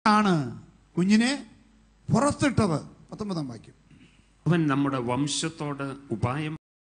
ആണ് കുഞ്ഞിനെ പുറത്തിട്ടത് പത്തൊമ്പതാം വാക്യം അവൻ നമ്മുടെ വംശത്തോട് ഉപായം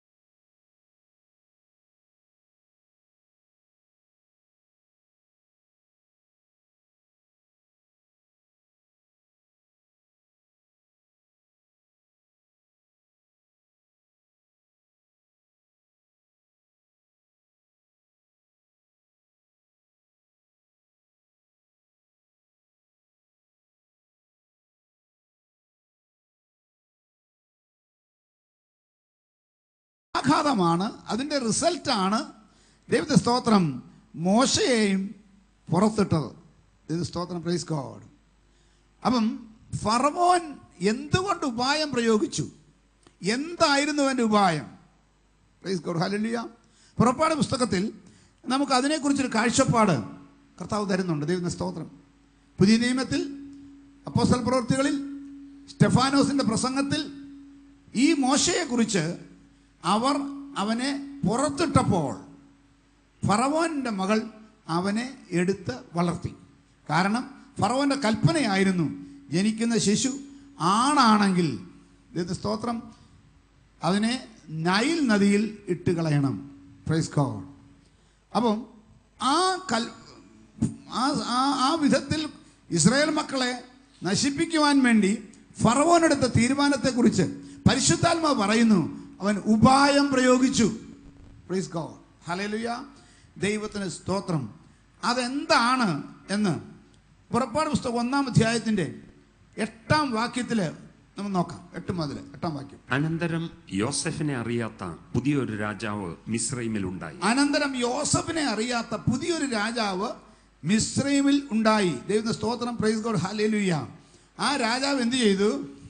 ആഘാതമാണ് അതിൻ്റെ റിസൾട്ടാണ് ദൈവത്തെ സ്തോത്രം മോശയെയും പുറത്തിട്ടത് ദൈവ സ്തോത്രം പ്രൈസ് ഗോഡ് അപ്പം ഫറവോൻ എന്തുകൊണ്ട് ഉപായം പ്രയോഗിച്ചു എന്തായിരുന്നു അവൻ്റെ ഉപായം പ്രൈസ് ഗോഡ് ഹല്ലേലൂയ പുറപ്പാട് പുസ്തകത്തിൽ നമുക്ക് അതിനെക്കുറിച്ചൊരു കാഴ്ചപ്പാട് കർത്താവ് തരുന്നുണ്ട് ദൈവത്തിന്റെ സ്തോത്രം പുതിയ നിയമത്തിൽ അപ്പോസ്തല പ്രവൃത്തികളിൽ സ്റ്റെഫാനോസിന്റെ പ്രസംഗത്തിൽ ഈ മോശയെക്കുറിച്ച് അവർ അവനെ പുറത്തിട്ടപ്പോൾ ഫറവോന്റെ മകൾ അവനെ എടുത്ത് വളർത്തി കാരണം ഫറവോന്റെ കൽപ്പനയായിരുന്നു ജനിക്കുന്ന ശിശു ആണാണെങ്കിൽ ദൈവത്തിന്റെ സ്തോത്രം അതിനെ നൈൽ നദിയിൽ ഇട്ട് കളയണം പ്രൈസ് ഗോഡ് അപ്പം ആ കൽ ആ ആ- ആ വിധത്തിൽ ഇസ്രായേൽ മക്കളെ നശിപ്പിക്കുവാൻ വേണ്ടി ഫറവോനെടുത്ത തീരുമാനത്തെക്കുറിച്ച് പരിശുദ്ധാത്മാവ് പറയുന്നു അവൻ ഉപായം പ്രയോഗിച്ചു പ്രൈസ് ഗോഡ് ഹല്ലേലൂയ ദൈവത്തിന് സ്തോത്രം അതെന്താണ് എന്ന് പുറപ്പാട് പുസ്തകം ഒന്നാം അധ്യായത്തിന്റെ എട്ടാം വാക്യത്തില് നമ്മൾ നോക്കാം എട്ട് മുതൽ എട്ടാം വാക്യം അനന്തരം യോസെഫിനെ അറിയാത്ത പുതിയൊരു രാജാവ് മിസ്രൈമിലുണ്ടായി അനന്തരം യോസഫിനെ അറിയാത്ത പുതിയൊരു രാജാവ് മിസ്രൈമിൽ ഉണ്ടായി ദൈവത്തിന്റെ സ്തോത്രം പ്രൈസ് ഗോഡ് ഹല്ലേലൂയ ആ രാജാവ് എന്ത് ചെയ്തു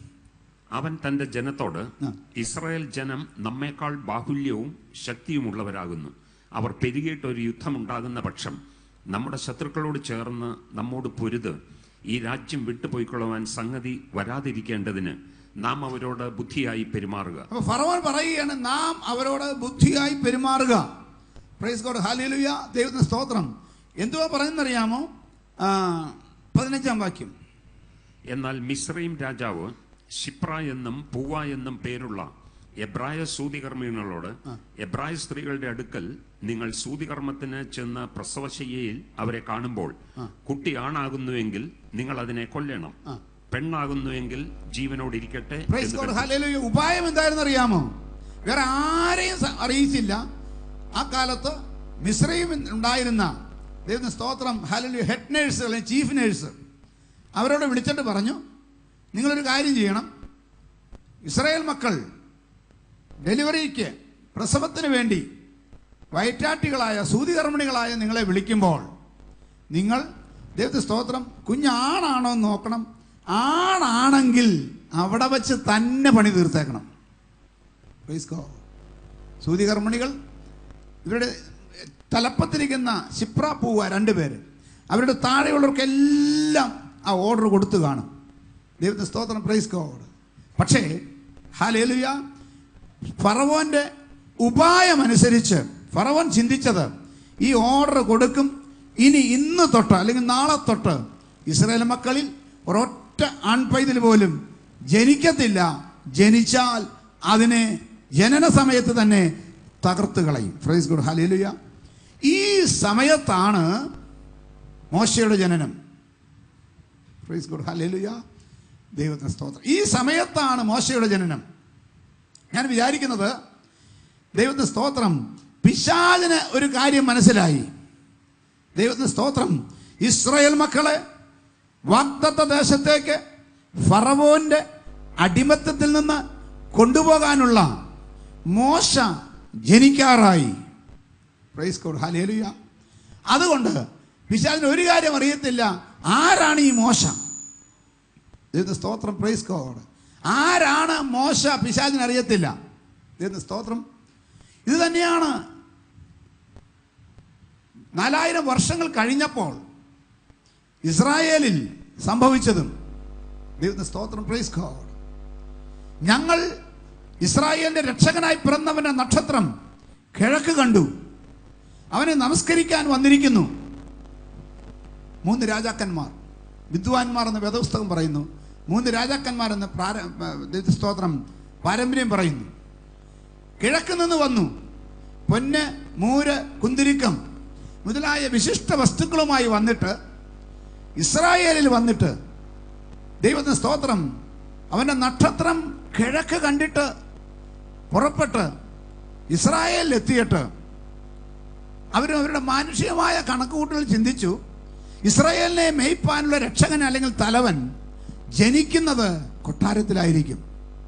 അവൻ തന്റെ ജനത്തോട് ആ. ഇസ്രായേൽ ജനം നമ്മേക്കാൾ ബാഹുല്യവും ശക്തിയുമുള്ളവരാകുന്നു അവർ പെരുകിയിട്ട് ഒരു യുദ്ധമുണ്ടാകുന്ന പക്ഷം നമ്മുടെ ശത്രുക്കളോട് ചേർന്ന് നമ്മോട് പൊരുത് ഈ രാജ്യം വിട്ടുപോയിക്കൊള്ളുവാൻ സംഗതി വരാതിരിക്കേണ്ടതിന് നാം അവരോട് ബുദ്ധിയായി പെരുമാറുക അപ്പൊ ഫറവോൻ പറയുകയാണ് നാം അവരോട് ബുദ്ധിയായി പെരുമാറുക പ്രൈസ് ഗോഡ് ഹല്ലേലൂയ ദൈവത്തിന്റെ സ്തോത്രം എന്തുവാ പറയുന്നറിയാമോ ആ, പതിനഞ്ചാം വാക്യം എന്നാൽ മിസ്രൈം രാജാവ് ഷിപ്ര എന്നും പൂവ എന്നും പേരുള്ള എബ്രായ സൂതികർമ്മികളോട് എബ്രായ സ്ത്രീകളുടെ അടുക്കൽ നിങ്ങൾ സൂതികർമ്മത്തിന് ചെന്ന് പ്രസവശയ്യയിൽ അവരെ കാണുമ്പോൾ കുട്ടി ആണാകുന്നുവെങ്കിൽ നിങ്ങൾ അതിനെ കൊല്ലണം പെണ്ണാകുന്നുവെങ്കിൽ ജീവനോടിരിക്കട്ടെ പ്രൈസ് എന്ന് ഗോഡ് കൽപ്പിച്ചു. ഹല്ലേലൂയ ഉപായം എന്തായിരുന്നു അറിയാമോ വേറെ ആരെയും സ- അറിയിച്ചില്ല ആ കാലത്ത് മിശ്രയും ഉണ്ടായിരുന്ന ദൈവത്തിന് സ്തോത്രം ഹല്ലേലൂയ ഹെഡ് നേഴ്സ് അല്ലെങ്കിൽ ചീഫ് നേഴ്സ് അവരോട് വിളിച്ചിട്ട് പറഞ്ഞു നിങ്ങളൊരു കാര്യം ചെയ്യണം ഇസ്രായേൽ മക്കൾ ഡെലിവറിക്ക് പ്രസവത്തിന് വേണ്ടി വയറ്റാട്ടികളായ സൂതികർമ്മിണികളായ നിങ്ങളെ വിളിക്കുമ്പോൾ നിങ്ങൾ ദൈവത്തെ സ്തോത്രം കുഞ്ഞാണാണോ എന്ന് നോക്കണം ആണാണെങ്കിൽ അവിടെ വച്ച് തന്നെ പണി തീർത്തേക്കണം Praise God. സൂതികർമ്മിണികൾ ഇവരുടെ തലപ്പത്തിരിക്കുന്ന ശിപ്ര പൂവ രണ്ടുപേര് അവരുടെ താഴെയുള്ളവർക്കെല്ലാം ആ ഓർഡർ കൊടുത്തു കാണും ദൈവത്തെ സ്തോത്രം പ്രൈസ് ഗോഡ് പക്ഷേ ഹാലേലുയ ഫറവോന്റെ ഉപായം അനുസരിച്ച് ഫറവോൻ ചിന്തിച്ചത് ഈ ഓർഡർ കൊടുക്കും ഇനി ഇന്ന് തൊട്ട് അല്ലെങ്കിൽ നാളെ തൊട്ട് ഇസ്രായേൽ മക്കളിൽ ഒരൊറ്റ ആൺപൈതൽ പോലും ജനിക്കത്തില്ല ജനിച്ചാൽ അതിനെ ജനന സമയത്ത് തന്നെ തകർത്ത് കളയും ഫ്രൈസ് ഗുഡ് ഹലേലുയ ഈ സമയത്താണ് മോശയുടെ ജനനം പ്രൈസ് ഗുഡ് ഹല്ലേലൂയ ദൈവത്തിന് സ്തോത്രം ഈ സമയത്താണ് മോശയുടെ ജനനം ഞാൻ വിചാരിക്കുന്നത് ദൈവത്തിന് സ്തോത്രം പിശാചിന് ഒരു കാര്യം മനസ്സിലായി ദൈവത്തിന് സ്തോത്രം ഇസ്രായേൽ മക്കളെ വാഗ്ദത്ത ദേശത്തേക്ക് ഫറവോന്റെ അടിമത്തത്തിൽ നിന്ന് കൊണ്ടുപോകാനുള്ള മോശ ജനിക്കാറായി പ്രൈസ് കോഡ് ഹലേലുയ അതുകൊണ്ട് പിശാചിന് ഒരു കാര്യം അറിയത്തില്ല ആരാണ് ഈ മോശ ദൈവത്തിന്റെ സ്തോത്രം പ്രൈസ് കോഡ് ആരാണ് മോശ പിശാചിന് അറിയത്തില്ല ദൈവത്തിന്റെ സ്തോത്രം ഇത് തന്നെയാണ് നാലായിരം വർഷങ്ങൾ കഴിഞ്ഞപ്പോൾ ഇസ്രായേലിൽ സംഭവിച്ചതും ദൈവത്തിന്റെ സ്തോത്രം പ്രൈസ് കോഡ് ഞങ്ങൾ ഇസ്രായേലിന്റെ രക്ഷകനായി പിറന്നവന്റെ നക്ഷത്രം കിഴക്ക് കണ്ടു അവനെ നമസ്കരിക്കാൻ വന്നിരിക്കുന്നു മൂന്ന് രാജാക്കന്മാർ വിദ്വാൻമാർ എന്ന വേദപുസ്തകം പറയുന്നു മൂന്ന് രാജാക്കന്മാരെന്ന് പ്രാര ദൈവ സ്തോത്രം പാരമ്പര്യം പറയുന്നു കിഴക്ക് നിന്ന് വന്നു പൊന്ന് മൂര് കുന്തിരിക്കം മുതലായ വിശിഷ്ട വസ്തുക്കളുമായി വന്നിട്ട് ഇസ്രായേലിൽ വന്നിട്ട് ദൈവത്തിന് സ്തോത്രം അവന്റെ നക്ഷത്രം കിഴക്ക് കണ്ടിട്ട് പുറപ്പെട്ട് ഇസ്രായേലിൽ എത്തിയിട്ട് അവർ അവരുടെ മാനുഷികമായ കണക്കുകൂട്ടൽ ചിന്തിച്ചു ഇസ്രായേലിനെ മേയ്പ്പാനുള്ള രക്ഷകൻ അല്ലെങ്കിൽ തലവൻ ജനിക്കുന്നത് കൊട്ടാരത്തിലായിരിക്കും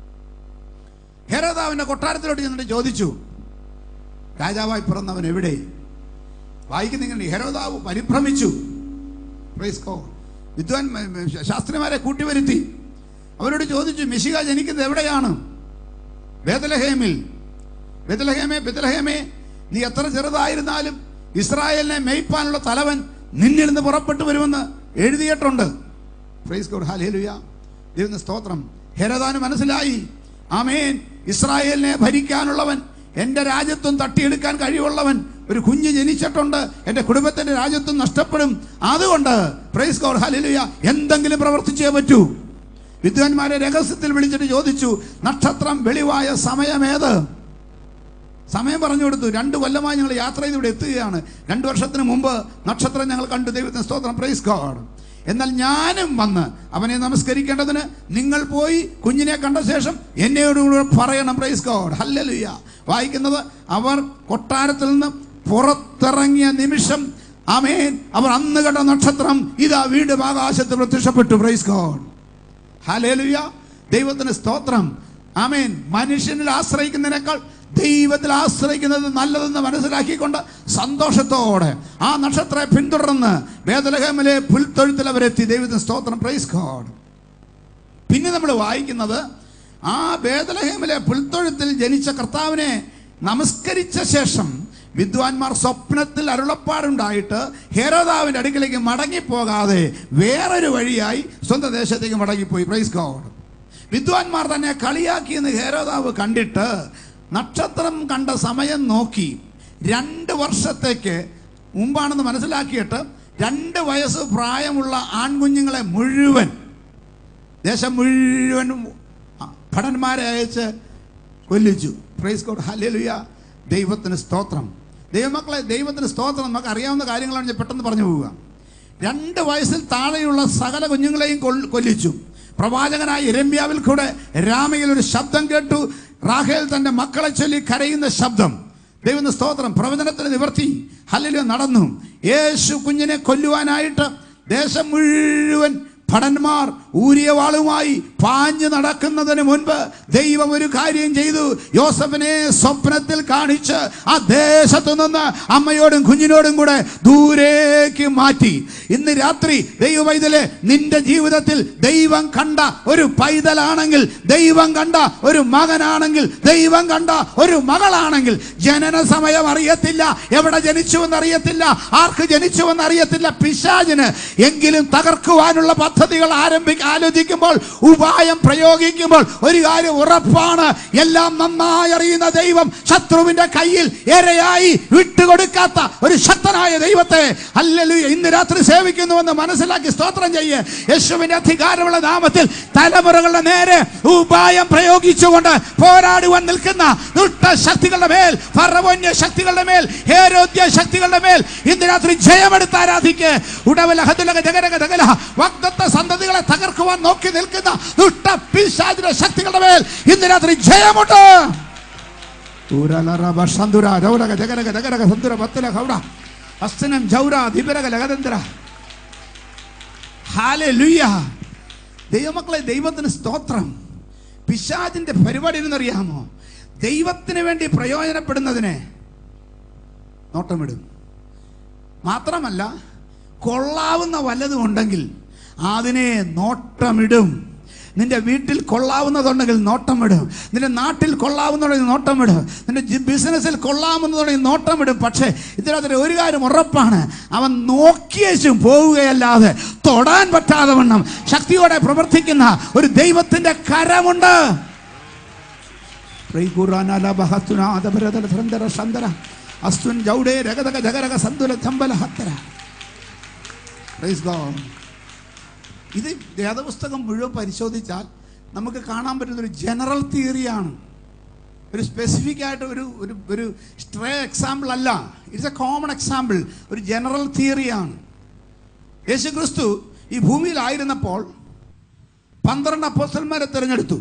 ഹേരോദാവിന്റെ കൊട്ടാരത്തിലോട്ട് ചെന്നിട്ട് ചോദിച്ചു രാജാവായി പിറന്നവൻ എവിടെ വായിക്കുന്ന ഇങ്ങനെ ഹെരോദാവ് പരിഭ്രമിച്ചു Praise God. വിദ്വാൻ ശാസ്ത്രിമാരെ കൂട്ടിവരുത്തി അവരോട് ചോദിച്ചു മെഷിക ജനിക്കുന്നത് എവിടെയാണ് ബേദലഹേമിൽ ബേദലഹേമേ ബേദലഹേമേ നീ എത്ര ചെറുതായിരുന്നാലും ഇസ്രായേലിനെ മേയ്പ്പാനുള്ള തലവൻ നിന്നിൽ നിന്ന് പുറപ്പെട്ടു വരുമെന്ന് എഴുതിയിട്ടുണ്ട് പ്രൈസ് ഗോഡ് ഹാലേലുയ ദൈവത്തിന്റെ സ്തോത്രം ഹെരദാന് മനസ്സിലായി ആമേൻ ഇസ്രായേലിനെ ഭരിക്കാനുള്ളവൻ എൻ്റെ രാജ്യത്വം തട്ടിയെടുക്കാൻ കഴിവുള്ളവൻ ഒരു കുഞ്ഞ് ജനിച്ചിട്ടുണ്ട് എൻ്റെ കുടുംബത്തിന്റെ രാജ്യത്വം നഷ്ടപ്പെടും അതുകൊണ്ട് പ്രൈസ് ഗോഡ് ഹാലേലുയ എന്തെങ്കിലും പ്രവർത്തിച്ചേ പറ്റൂ വിദ്വാൻമാരെ രഹസ്യത്തിൽ വിളിച്ചിട്ട് ചോദിച്ചു നക്ഷത്രം വെളിവായ സമയമേത് സമയം പറഞ്ഞു കൊടുത്തു രണ്ട് കൊല്ലമായി ഞങ്ങൾ യാത്ര ചെയ്ത് ഇവിടെ എത്തുകയാണ് രണ്ട് വർഷത്തിന് മുമ്പ് നക്ഷത്രം ഞങ്ങൾ കണ്ടു ദൈവത്തിന് സ്തോത്രം പ്രൈസ് ഗോഡ് എന്നാൽ ഞാനും വന്ന് അവനെ നമസ്കരിക്കേണ്ടതിന് നിങ്ങൾ പോയി കുഞ്ഞിനെ കണ്ട ശേഷം എന്നോടുകൂടെ പറയണം പ്രൈസ് ഗോഡ് ഹല്ലലുയ്യ വായിക്കുന്നത് അവർ കൊട്ടാരത്തിൽ നിന്ന് പുറത്തിറങ്ങിയ നിമിഷം ആമേൻ അവർ അന്ന് കണ്ട നക്ഷത്രം ഇതാ വീണ്ടും ആകാശത്ത് പ്രത്യക്ഷപ്പെട്ടു പ്രൈസ് ഗോഡ് ഹലേലുയ ദൈവത്തിന് സ്തോത്രം ആമേൻ മനുഷ്യനിൽ ആശ്രയിക്കുന്നതിനേക്കാൾ ദൈവത്തിൽ ആശ്രയിക്കുന്നത് നല്ലതെന്ന് മനസ്സിലാക്കിക്കൊണ്ട് സന്തോഷത്തോടെ ആ നക്ഷത്രത്തെ പിന്തുടർന്ന് വേദലഹമിലെ പുൽത്തൊഴുത്തിൽ അവരെത്തി ദൈവത്തിന് സ്തോത്രം പ്രൈസ് ഗോഡ് പിന്നെ നമ്മൾ വായിക്കുന്നത് ആ ബേദലഹേമിലെ പുൽത്തൊഴുത്തിൽ ജനിച്ച കർത്താവിനെ നമസ്കരിച്ച ശേഷം വിദ്വാൻമാർ സ്വപ്നത്തിൽ അരുളപ്പാടുണ്ടായിട്ട് ഹേരോദാവിന്റെ അടുക്കിലേക്ക് മടങ്ങിപ്പോകാതെ വേറൊരു വഴിയായി സ്വന്തം ദേശത്തേക്ക് മടങ്ങിപ്പോയി പ്രൈസ് ഗോഡ് വിദ്വാൻമാർ തന്നെ കളിയാക്കിയെന്ന് ഹേരോദാവ് കണ്ടിട്ട് നക്ഷത്രം കണ്ട സമയം നോക്കി രണ്ട് വർഷത്തേക്ക് മുമ്പാണെന്ന് മനസ്സിലാക്കിയിട്ട് രണ്ട് വയസ്സ് പ്രായമുള്ള ആൺകുഞ്ഞുങ്ങളെ മുഴുവൻ ദേശം മുഴുവൻ ഭടന്മാരെ അയച്ച് കൊല്ലിച്ചു പ്രൈസ് ഗോഡ് ഹല്ലേലൂയ ദൈവത്തിന് സ്തോത്രം ദൈവമക്കളെ ദൈവത്തിന് സ്തോത്രം നമുക്ക് അറിയാവുന്ന കാര്യങ്ങളാണ് ഞാൻ പെട്ടെന്ന് പറഞ്ഞു പോവുക രണ്ട് വയസ്സിൽ താഴെയുള്ള സകല കുഞ്ഞുങ്ങളെയും കൊൽ- കൊല്ലിച്ചു പ്രവാചകനായ ഇരമ്യാവിൽ കൂടെ രാമയിൽ ഒരു ശബ്ദം കേട്ടു റാഹേൽ തന്റെ മക്കളെ ചൊല്ലി കരയുന്ന ശബ്ദം ദൈവത്തിന് സ്തോത്രം പ്രവചനത്തിന് നിവർത്തി ഹല്ലേലൂയ നടന്നു യേശു കുഞ്ഞിനെ കൊല്ലുവാനായിട്ട് ദേശം മുഴുവൻ ഭടന്മാർ ഊരിയ വാളുമായി പാഞ്ഞു നടക്കുന്നതിന് മുൻപ് ദൈവം ഒരു കാര്യം ചെയ്തു യോസഫിനെ സ്വപ്നത്തിൽ കാണിച്ച് ആ ദേശത്തു നിന്ന് അമ്മയോടും കുഞ്ഞിനോടും കൂടെ ദൂരേക്ക് മാറ്റി ഇന്ന് രാത്രി ദൈവ പൈതലെ നിന്റെ ജീവിതത്തിൽ ദൈവം കണ്ട ഒരു പൈതലാണെങ്കിൽ ദൈവം കണ്ട ഒരു മകനാണെങ്കിൽ ദൈവം കണ്ട ഒരു മകളാണെങ്കിൽ ജനന സമയം അറിയത്തില്ല എവിടെ ജനിച്ചുവെന്ന് അറിയത്തില്ല ആർക്ക് ജനിച്ചുവെന്ന് അറിയത്തില്ല പിശാചിന് എങ്കിലും തകർക്കുവാനുള്ള പദ്ധതികൾ ആരംഭിക്ക ആലോചിക്കുമ്പോൾ ഉപായം പ്രയോഗിക്കുമ്പോൾ ഒരു കാര്യം ഉറപ്പാണ് എല്ലാം നന്നായി അറിയുന്ന ദൈവം ശത്രുവിന്റെ കയ്യിൽ ഇരയായി വിട്ടുകൊടുക്കാത്ത ഒരു ശക്തനായ ദൈവത്തെ അല്ലല്ലോ ഇന്ന് രാത്രി സേവിക്കുന്നുവെന്ന് മനസ്സിലാക്കി സ്തോത്രം ചെയ്യേ യേശുവിന്റെ അധികാരമുള്ള നാമത്തിൽ തലമുറകളുടെ നേരെ ഉപായം പ്രയോഗിച്ചുകൊണ്ട് പോരാടുവാൻ നിൽക്കുന്ന ദുഷ്ട ശക്തികളുടെ മേൽ ഫറവോന്യ ശക്തികളുടെ മേൽ ഹേരോദ്യ ശക്തികളുടെ മേൽ ഇന്ന് രാത്രി ജയമെടുത്ത് ആരാധിക്ക് ഉടവല ഹതുലക ജഗരക ജഗല വക്തത്വ സന്തതികളെ തകർക്കുവാൻ നോക്കി നിൽക്കുന്ന ദുഷ്ട പിശാചിന്റെ ശക്തികളുടെ മേൽ ഇന്ന് രാത്രി ജയമുണ്ട് ഊരലറ ബഷന്തുര രൗരക ജഗരക ജഗരക സന്തുര പത്തല ഹൗഡ അസ്തനം ജൗര ദിപരക ലഗതന്ത്ര ഹാലലുയ്യ ദൈവമക്കളെ ദൈവത്തിന് സ്തോത്രം പിശാചിന്റെ പരിപാടി എന്നറിയാമോ ദൈവത്തിന് വേണ്ടി പ്രയോജനപ്പെടുന്നതിനെ നോട്ടമിടും മാത്രമല്ല കൊള്ളാവുന്ന വല്ലതും ഉണ്ടെങ്കിൽ അതിനെ നോട്ടമിടും നിന്റെ വീട്ടിൽ കൊള്ളാവുന്നതുണ്ടെങ്കിൽ നോട്ടമിടും നിന്റെ നാട്ടിൽ കൊള്ളാവുന്നതുണ്ടെങ്കിൽ നോട്ടമിടും നിന്റെ ജി- ബിസിനസ്സിൽ കൊള്ളാവുന്നതുണ്ടെങ്കിൽ നോട്ടമിടും പക്ഷേ ഇതിനകത്ത് ഒരു കാര്യം ഉറപ്പാണ് അവൻ നോക്കിയേച്ചും പോവുകയല്ലാതെ തൊടാൻ പറ്റാതെ വണ്ണം ശക്തിയോടെ പ്രവർത്തിക്കുന്ന ഒരു ദൈവത്തിന്റെ കരമുണ്ട് അസ്തുൻ ജൗഡേ രഗതക ജഗരക സന്തുല ചമ്പല ഹത്തര Praise God. ഇത് വേദപുസ്തകം മുഴുവൻ പരിശോധിച്ചാൽ നമുക്ക് കാണാൻ പറ്റുന്ന ഒരു ജനറൽ തിയറിയാണ് ഒരു സ്പെസിഫിക് ആയിട്ട് ഒരു ഒരു ഒരു സ്ട്രേ എക്സാമ്പിൾ അല്ല ഇറ്റ്സ് എ കോമൺ എക്സാമ്പിൾ ഒരു ജനറൽ തിയറിയാണ് യേശു ക്രിസ്തു ഈ ഭൂമിയിലായിരുന്നപ്പോൾ പന്ത്രണ്ട് അപ്പോസ്റ്റന്മാരെ തിരഞ്ഞെടുത്തു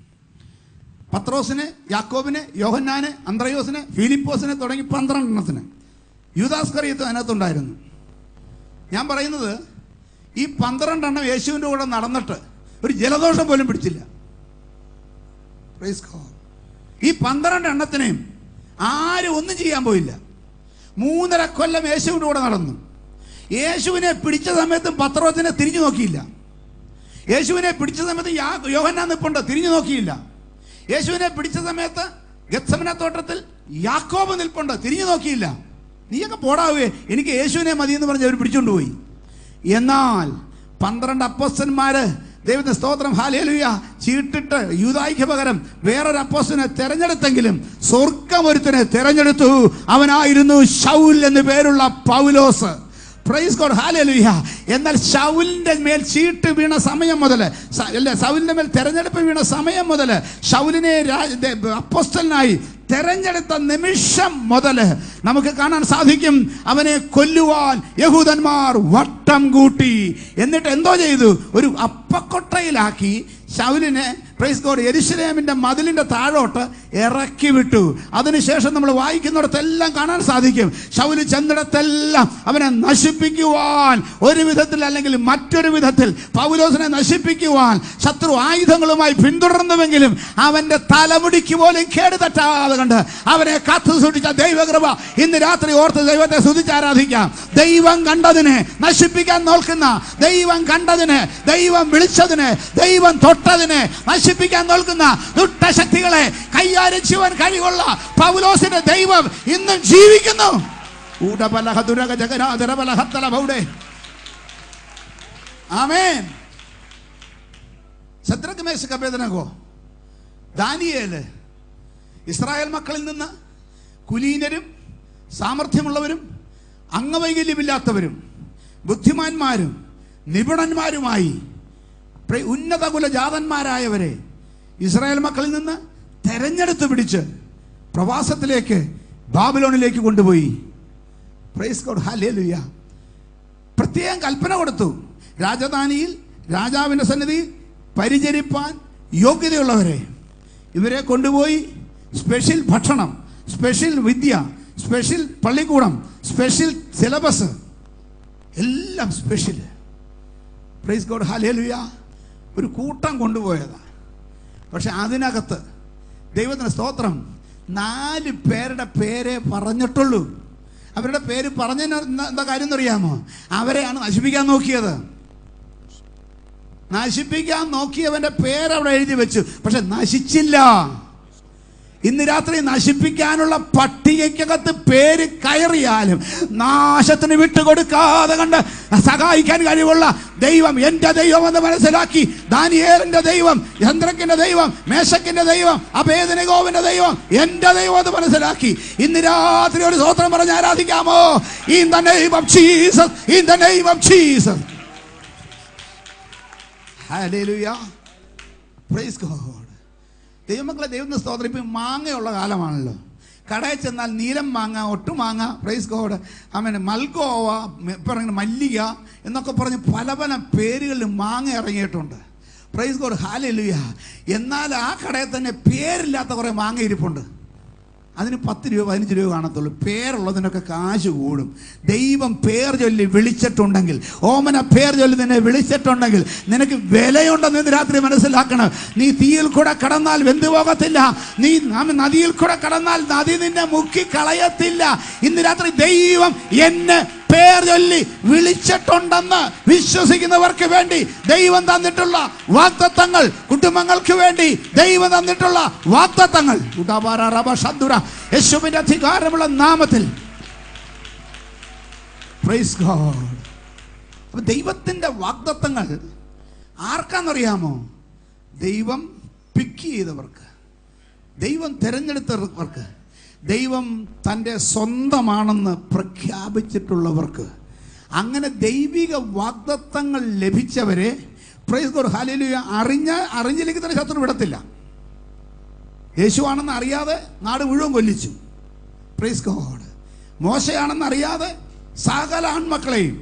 പത്രോസിനെ യാക്കോബിനെ യോഹന്നാനെ അന്ത്രയോസിനെ ഫിലിപ്പോസിനെ തുടങ്ങി പന്ത്രണ്ടെണ്ണത്തിന് യൂദാസ്കറിയത്ത് അതിനകത്തുണ്ടായിരുന്നു ഞാൻ പറയുന്നത് ഈ പന്ത്രണ്ടെണ്ണം യേശുവിൻ്റെ കൂടെ നടന്നിട്ട് ഒരു ജലദോഷം പോലും പിടിച്ചില്ല Praise God. ഈ പന്ത്രണ്ട് എണ്ണത്തിനെയും ആരും ഒന്നും ചെയ്യാൻ പോയില്ല മൂന്നര കൊല്ലം യേശുവിൻ്റെ കൂടെ നടന്നു യേശുവിനെ പിടിച്ച സമയത്ത് പത്രോസിനെ തിരിഞ്ഞു നോക്കിയില്ല യേശുവിനെ പിടിച്ച സമയത്ത് യാ- യോഹന്നാൻ നിപ്പുണ്ട് തിരിഞ്ഞു നോക്കിയില്ല യേശുവിനെ പിടിച്ച സമയത്ത് ഗത്സമന തോട്ടത്തിൽ യാക്കോബ് നിൽപ്പുണ്ട് തിരിഞ്ഞു നോക്കിയില്ല നീയൊക്കെ പോടാവേ എനിക്ക് യേശുവിനെ മതി എന്ന് പറഞ്ഞ് അവർ പിടിച്ചുകൊണ്ട് പോയി എന്നാൽ പന്ത്രണ്ട് അപ്പോസ്റ്റന്മാര് ദൈവത്തിന്റെ സ്തോത്രം ഹാലേലുയ ചീട്ടിട്ട് യൂതായിക്ക് പകരം വേറൊരു അപ്പോസ്റ്റനെ തെരഞ്ഞെടുത്തെങ്കിലും സ്വർഗം ഒരുത്തനെ തെരഞ്ഞെടുത്തു അവനായിരുന്നു ഷൗൽ എന്ന് പേരുള്ള പൗലോസ് പ്രൈസ് ഗോഡ് ഹാലേലുയ എന്നാൽ ഷൗലിന്റെ മേൽ ചീട്ട് വീണ സമയം മുതൽ അല്ല ഷൗലിന്റെ മേൽ തെരഞ്ഞെടുപ്പ് വീണ സമയം മുതൽ ഷൗലിനെ രാ- ദേ- അപ്പോസ്റ്റലിനായി തെരഞ്ഞെടുത്ത നിമിഷം മുതൽ നമുക്ക് കാണാൻ സാധിക്കും അവനെ കൊല്ലുവാൻ യഹൂദന്മാർ വട്ടം കൂട്ടി എന്നിട്ട് എന്തോ ചെയ്തു ഒരു അപ്പക്കൊട്ടയിലാക്കി ശൗലിനെ പ്രൈസ് ഗോഡ് എരിശിലേമിന്റെ മതിലിന്റെ താഴോട്ട് ഇറക്കി വിട്ടു അതിനുശേഷം നമ്മൾ വായിക്കുന്നിടത്തെല്ലാം കാണാൻ സാധിക്കും ശൗല് ചെന്നിടത്തെല്ലാം അവനെ നശിപ്പിക്കുവാൻ ഒരു വിധത്തിൽ അല്ലെങ്കിൽ മറ്റൊരു വിധത്തിൽ പൗലോസിനെ നശിപ്പിക്കുവാൻ ശത്രു ആയുധങ്ങളുമായി പിന്തുടർന്നുവെങ്കിലും അവന്റെ തലമുടിക്ക് പോലും കേട് തട്ടാതെ കണ്ട് അവനെ കാത്തു സൂക്ഷിച്ച ദൈവകൃപ ഇന്ന് രാത്രി ഓർത്ത് ദൈവത്തെ സ്തുതിച്ച് ആരാധിക്കാം ദൈവം കണ്ടതിനെ നശിപ്പിക്കാൻ നോക്കുന്ന ദൈവം കണ്ടതിന് ദൈവം വിളിച്ചതിന് ദൈവം തൊട്ടതിനെ നശിപ്പിക്കാൻ നോക്കുന്ന ദുഷ്ടശക്തികളെ കൈകാര്യം ചെയ്യുവാൻ കഴിവുള്ള പൗലോസിന്റെ ദൈവം ഇന്നും ജീവിക്കുന്നു ഊടബലഹ ദുരക ജഗനാഥരബലഹത്തല ഭൗഡേ ആമേൻ ശത്രുക്ക് മേശക്കഭേദനകോ ദാനിയേല് ഇസ്രായേൽ മക്കളിൽ നിന്ന് കുലീനരും സാമർഥ്യമുള്ളവരും അംഗവൈകല്യമില്ലാത്തവരും ബുദ്ധിമാന്മാരും നിപുണന്മാരുമായി പ്ര- ഉന്നത കുലജാതന്മാരായവരെ ഇസ്രായേൽ മക്കളിൽ നിന്ന് തെരഞ്ഞെടുത്ത് പിടിച്ച് പ്രവാസത്തിലേക്ക് ബാബിലോണിലേക്ക് കൊണ്ടുപോയി പ്രൈസ് ഗോഡ് ഹല്ലേലൂയ പ്രത്യേകം കൽപ്പന കൊടുത്തു രാജധാനിയിൽ രാജാവിൻ്റെ സന്നിധിയിൽ പരിചരിപ്പാൻ യോഗ്യതയുള്ളവരെ ഇവരെ കൊണ്ടുപോയി സ്പെഷ്യൽ ഭക്ഷണം സ്പെഷ്യൽ വിദ്യ സ്പെഷ്യൽ പള്ളിക്കൂടം സ്പെഷ്യൽ സിലബസ് എല്ലാം സ്പെഷ്യൽ പ്രൈസ് ഗോഡ് ഹാലേലുയ ഒരു കൂട്ടം കൊണ്ടുപോയതാ പക്ഷെ അതിനകത്ത് ദൈവത്തിന് സ്തോത്രം നാല് പേരുടെ പേരെ പറഞ്ഞിട്ടുള്ളൂ അവരുടെ പേര് പറഞ്ഞതിന് എന്താ- എന്താ കാര്യം എന്നറിയാമോ അവരെയാണ് നശിപ്പിക്കാൻ നോക്കിയത് നശിപ്പിക്കാൻ നോക്കിയവന്റെ പേരവിടെ എഴുതി വെച്ചു പക്ഷെ നശിച്ചില്ല ഇന്ന് രാത്രി നശിപ്പിക്കാനുള്ള പട്ടികയ്ക്കകത്ത് പേര് കയറിയാലും നാശത്തിന് വിട്ടുകൊടുക്കാതെ കണ്ട് സഹായിക്കാൻ കഴിവുള്ള ദൈവം എന്റെ ദൈവം എന്ന് മനസ്സിലാക്കി ദാനിയേലിന്റെ ദൈവം ചന്ദ്രക്കിന്റെ ദൈവം മേശക്കിന്റെ ദൈവം അഭേദനഗോവിന്റെ ദൈവം എന്റെ ദൈവം എന്ന് മനസ്സിലാക്കി ഇന്ന് രാത്രി ഒരു സ്വത്രം പറഞ്ഞ് ആരാധിക്കാമോ in the name of Jesus in the name of Jesus hallelujah praise God ദൈവമക്കളെ ദൈവത്തിന് സ്തോത്രം ഇപ്പം മാങ്ങയുള്ള കാലമാണല്ലോ കടയിൽ ചെന്നാൽ നീലം മാങ്ങ ഒട്ടുമാങ്ങ പ്രൈസ് ഗോഡ് അങ്ങനെ മൽഗോവ പറഞ്ഞ മല്ലിക എന്നൊക്കെ പറഞ്ഞ് പല പല പേരുകളിൽ മാങ്ങ ഇറങ്ങിയിട്ടുണ്ട് പ്രൈസ് ഗോഡ് ഹാലലുയ എന്നാൽ ആ കടയിൽ തന്നെ പേരില്ലാത്ത കുറേ മാങ്ങ ഇരിപ്പുണ്ട് അതിന് പത്ത് രൂപ പതിനഞ്ച് രൂപ കാണത്തുള്ളൂ പേരുള്ളതിനൊക്കെ കാശ് കൂടും ദൈവം പേർ ചൊല്ലി വിളിച്ചിട്ടുണ്ടെങ്കിൽ ഓമന പേർ ചൊല്ലി നിന്നെ വിളിച്ചിട്ടുണ്ടെങ്കിൽ നിനക്ക് വിലയുണ്ടെന്ന് ഇന്ന് രാത്രി മനസ്സിലാക്കണം നീ തീയിൽ കൂടെ കടന്നാൽ വെന്തു പോകത്തില്ല നീ നാം നദിയിൽ കൂടെ കടന്നാൽ നദി നിന്നെ മുക്കി കളയത്തില്ല ഇന്ന് രാത്രി ദൈവം എന്നെ പേർ ചൊല്ലി വിളിച്ചിട്ടുണ്ടെന്ന് വിശ്വസിക്കുന്നവർക്ക് വേണ്ടി ദൈവം തന്നിട്ടുള്ള വാക്തത്വങ്ങൾ കുടുംബങ്ങൾക്ക് വേണ്ടി ദൈവം തന്നിട്ടുള്ള വാക്തത്വങ്ങൾ ഉടാപാറ റബ ഷദ്ദുറ യേശുവിന്റെ അധികാരമുള്ള നാമത്തിൽ പ്രൈസ് ഗോഡ് അപ്പൊ ദൈവത്തിന്റെ വാഗ്ദത്തങ്ങൾ ആർക്കാന്നറിയാമോ ദൈവം പിക്ക് ചെയ്തവർക്ക് ദൈവം തിരഞ്ഞെടുത്തവർക്ക് ദൈവം തൻ്റെ സ്വന്തമാണെന്ന് പ്രഖ്യാപിച്ചിട്ടുള്ളവർക്ക് അങ്ങനെ ദൈവിക വാഗ്ദത്തങ്ങൾ ലഭിച്ചവരെ പ്രൈസ് ഗോഡ് ഹാലേലുയ അറിഞ്ഞ അറിഞ്ഞില്ലെങ്കിൽ തന്നെ ശത്രു വിടത്തില്ല യേശുവാണെന്ന് അറിയാതെ നാട് മുഴുവൻ കൊല്ലിച്ചു പ്രൈസ് ഗോഡ് മോശയാണെന്ന് അറിയാതെ സകല ആൺമക്കളെയും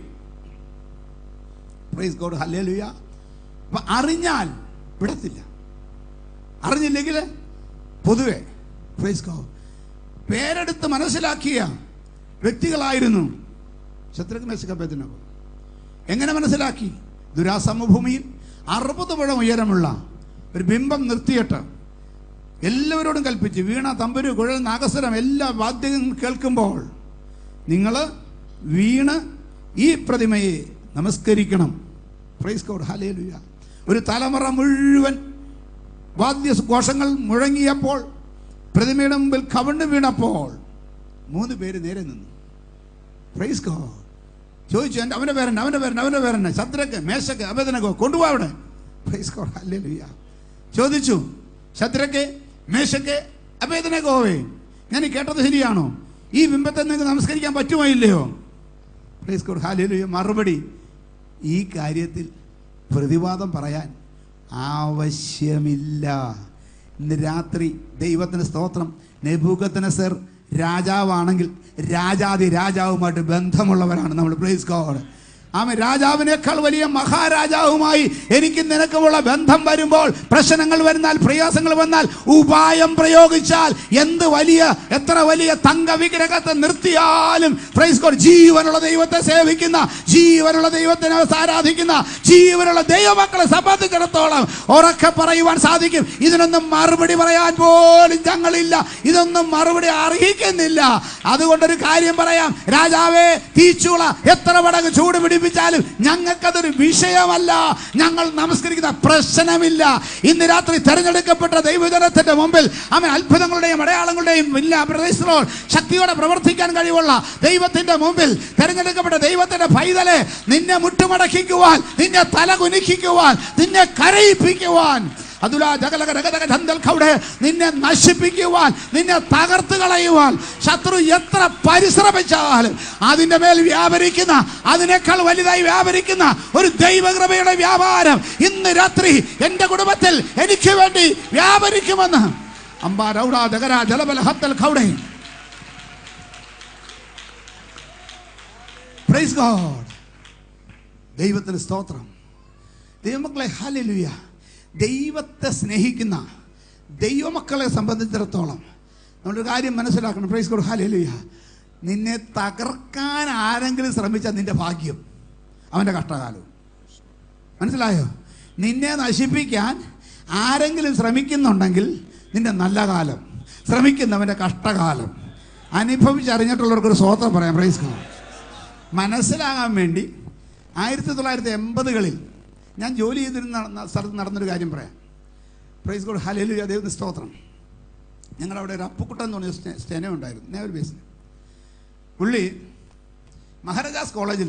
പ്രൈസ് ഗോഡ് ഹല്ലേലുയ അപ്പൊ അറിഞ്ഞാൽ വിടത്തില്ല അറിഞ്ഞില്ലെങ്കിൽ പൊതുവെ പ്രൈസ് ഗോഡ് പേരെടുത്ത് മനസ്സിലാക്കിയ വ്യക്തികളായിരുന്നു ശത്രുഘ്ന മെസ്സിക്കപ്പത്തിനൊക്കെ എങ്ങനെ മനസ്സിലാക്കി ദുരാസമഭൂമിയിൽ അറുപത് മുഴം ഉയരമുള്ള ഒരു ബിംബം നിർത്തിയിട്ട് എല്ലാവരോടും കൽപ്പിച്ച് വീണ തമ്പുരു കുഴൽ നാഗസ്വരം എല്ലാ വാദ്യങ്ങളും കേൾക്കുമ്പോൾ നിങ്ങൾ വീണ് ഈ പ്രതിമയെ നമസ്കരിക്കണം പ്രൈസ് കോഡ് ഹലേലുയ ഒരു തലമുറ മുഴുവൻ വാദ്യഘോഷങ്ങൾ മുഴങ്ങിയപ്പോൾ പ്രതിമയുടെ മുമ്പിൽ കവണ്ട് വീണപ്പോൾ മൂന്ന് പേര് നേരെ നിന്നു പ്രൈസ് ഗോഡ് ചോദിച്ചു എൻ്റെ അവൻ്റെ പേരൻ അവൻ്റെ പേരൻ അവൻ്റെ പേരൻ ശത്രുക്ക് മേശക്ക് അഭേദനക്കോ കൊണ്ടുപോകാം അവിടെ പ്രൈസ് ഗോഡ് ഹല്ലേലൂയ ചോദിച്ചു ശത്രുക്ക് മേശക്ക് അഭേദനക്കോവേ ഞാൻ ഈ കേട്ടത് ശരിയാണോ ഈ ബിംബത്തെ നിങ്ങൾക്ക് നമസ്കരിക്കാൻ പറ്റുമോ ഇല്ലയോ പ്രൈസ് ഗോഡ് ഹല്ലേലൂയ മറുപടി ഈ കാര്യത്തിൽ പ്രതിവാദം പറയാൻ ആവശ്യമില്ല ഇന്ന് രാത്രി ദൈവത്തിന് സ്തോത്രം നെബൂക്കത്തിന് സർ രാജാവാണെങ്കിൽ രാജാതി രാജാവുമായിട്ട് ബന്ധമുള്ളവരാണ് നമ്മൾ പ്രൈസ് ഗോഡ് ആമ രാജാവിനേക്കാൾ വലിയ മഹാരാജാവുമായി എനിക്ക് നിനക്കുമുള്ള ബന്ധം വരുമ്പോൾ പ്രശ്നങ്ങൾ വരുന്നാൽ പ്രയാസങ്ങൾ വന്നാൽ ഉപായം പ്രയോഗിച്ചാൽ എന്ത് വലിയ എത്ര വലിയ തങ്ക വിഗ്രഹത്തെ നിർത്തിയാലും പ്രൈസ് ഗോഡ് ജീവനുള്ള ദൈവത്തെ സേവിക്കുന്ന ജീവനുള്ള ദൈവത്തിനെ ആരാധിക്കുന്ന ജീവനുള്ള ദൈവമക്കളെ സംബന്ധിച്ചിടത്തോളം ഉറക്കെ പറയുവാൻ സാധിക്കും ഇതിനൊന്നും മറുപടി പറയാൻ പോലും ഞങ്ങളില്ല ഇതൊന്നും മറുപടി അർഹിക്കുന്നില്ല അതുകൊണ്ടൊരു കാര്യം പറയാം രാജാവേ തീച്ചൂള എത്ര മടങ്ങ് ചൂട് പിടിപ്പിച്ചാലും ഞങ്ങൾക്കതൊരു വിഷയമല്ല ഞങ്ങൾ നമസ്കരിക്കുന്ന പ്രശ്നമില്ല ഇന്ന് രാത്രി തെരഞ്ഞെടുക്കപ്പെട്ട ദൈവജനത്തിന്റെ മുമ്പിൽ അവൻ അത്ഭുതങ്ങളുടെയും അടയാളങ്ങളുടെയും ഇല്ല പ്രദേശങ്ങളോ ശക്തിയോടെ പ്രവർത്തിക്കാൻ കഴിവുള്ള ദൈവത്തിന്റെ മുമ്പിൽ തെരഞ്ഞെടുക്കപ്പെട്ട ദൈവത്തിന്റെ പൈതലെ നിന്നെ മുട്ടുമടക്കിക്കുവാൻ നിന്നെ തല കുനിക്കുവാൻ നിന്നെ കരയിപ്പിക്കുവാൻ അതുലാ ജഗലക രഗതക ധന്തൽ കൗടെ നിന്നെ നശിപ്പിക്കുവാൻ നിന്നെ തകർത്ത് കളയുവാൻ ശത്രു എത്ര പരിശ്രമിച്ചാലും അതിൻ്റെ മേൽ വ്യാപരിക്കുന്ന അതിനേക്കാൾ വലുതായി വ്യാപരിക്കുന്ന ഒരു ദൈവകൃപയുടെ വ്യാപാരം ഇന്ന് രാത്രി എൻ്റെ കുടുംബത്തിൽ എനിക്ക് വേണ്ടി വ്യാപരിക്കുമെന്ന് അമ്പാ രൗഡ ജഗര ജലബല ഹത്തൽ കൗടെ പ്രൈസ് ഗോഡ് ദൈവത്തിന് സ്തോത്രം ദൈവമക്കളെ ഹാലലുയ ദൈവത്തെ സ്നേഹിക്കുന്ന ദൈവമക്കളെ സംബന്ധിച്ചിടത്തോളം നമ്മളൊരു കാര്യം മനസ്സിലാക്കണം പ്രൈസ് ഗോഡ് ഹാലലുയ നിന്നെ തകർക്കാൻ ആരെങ്കിലും ശ്രമിച്ചാൽ നിന്റെ ഭാഗ്യം അവൻ്റെ കഷ്ടകാലവും മനസ്സിലായോ നിന്നെ നശിപ്പിക്കാൻ ആരെങ്കിലും ശ്രമിക്കുന്നുണ്ടെങ്കിൽ നിന്റെ നല്ല കാലം ശ്രമിക്കുന്നവൻ്റെ കഷ്ടകാലം അനുഭവിച്ചറിഞ്ഞിട്ടുള്ളവർക്കൊരു സ്വോത്രം പറയാം പ്രൈസ് ഗോഡ് മനസ്സിലാകാൻ വേണ്ടി ആയിരത്തി തൊള്ളായിരത്തി എൺപതുകളിൽ ഞാൻ ജോലി ചെയ്തിരുന്ന നടന്ന- സ്ഥലത്ത് നടന്നൊരു കാര്യം പറയാം പ്രൈസ് ഗോഡ് ഹലേലു ദൈവത്തിന് സ്തോത്രം ഞങ്ങളുടെ അവിടെ ഒരു അപ്പുക്കുട്ടൻ എന്ന് പറഞ്ഞ സ്റ്റെ- സ്റ്റെനോ ഉണ്ടായിരുന്നു നേവൽ ബേസിന് പുള്ളി മഹാരാജാസ് കോളേജിൽ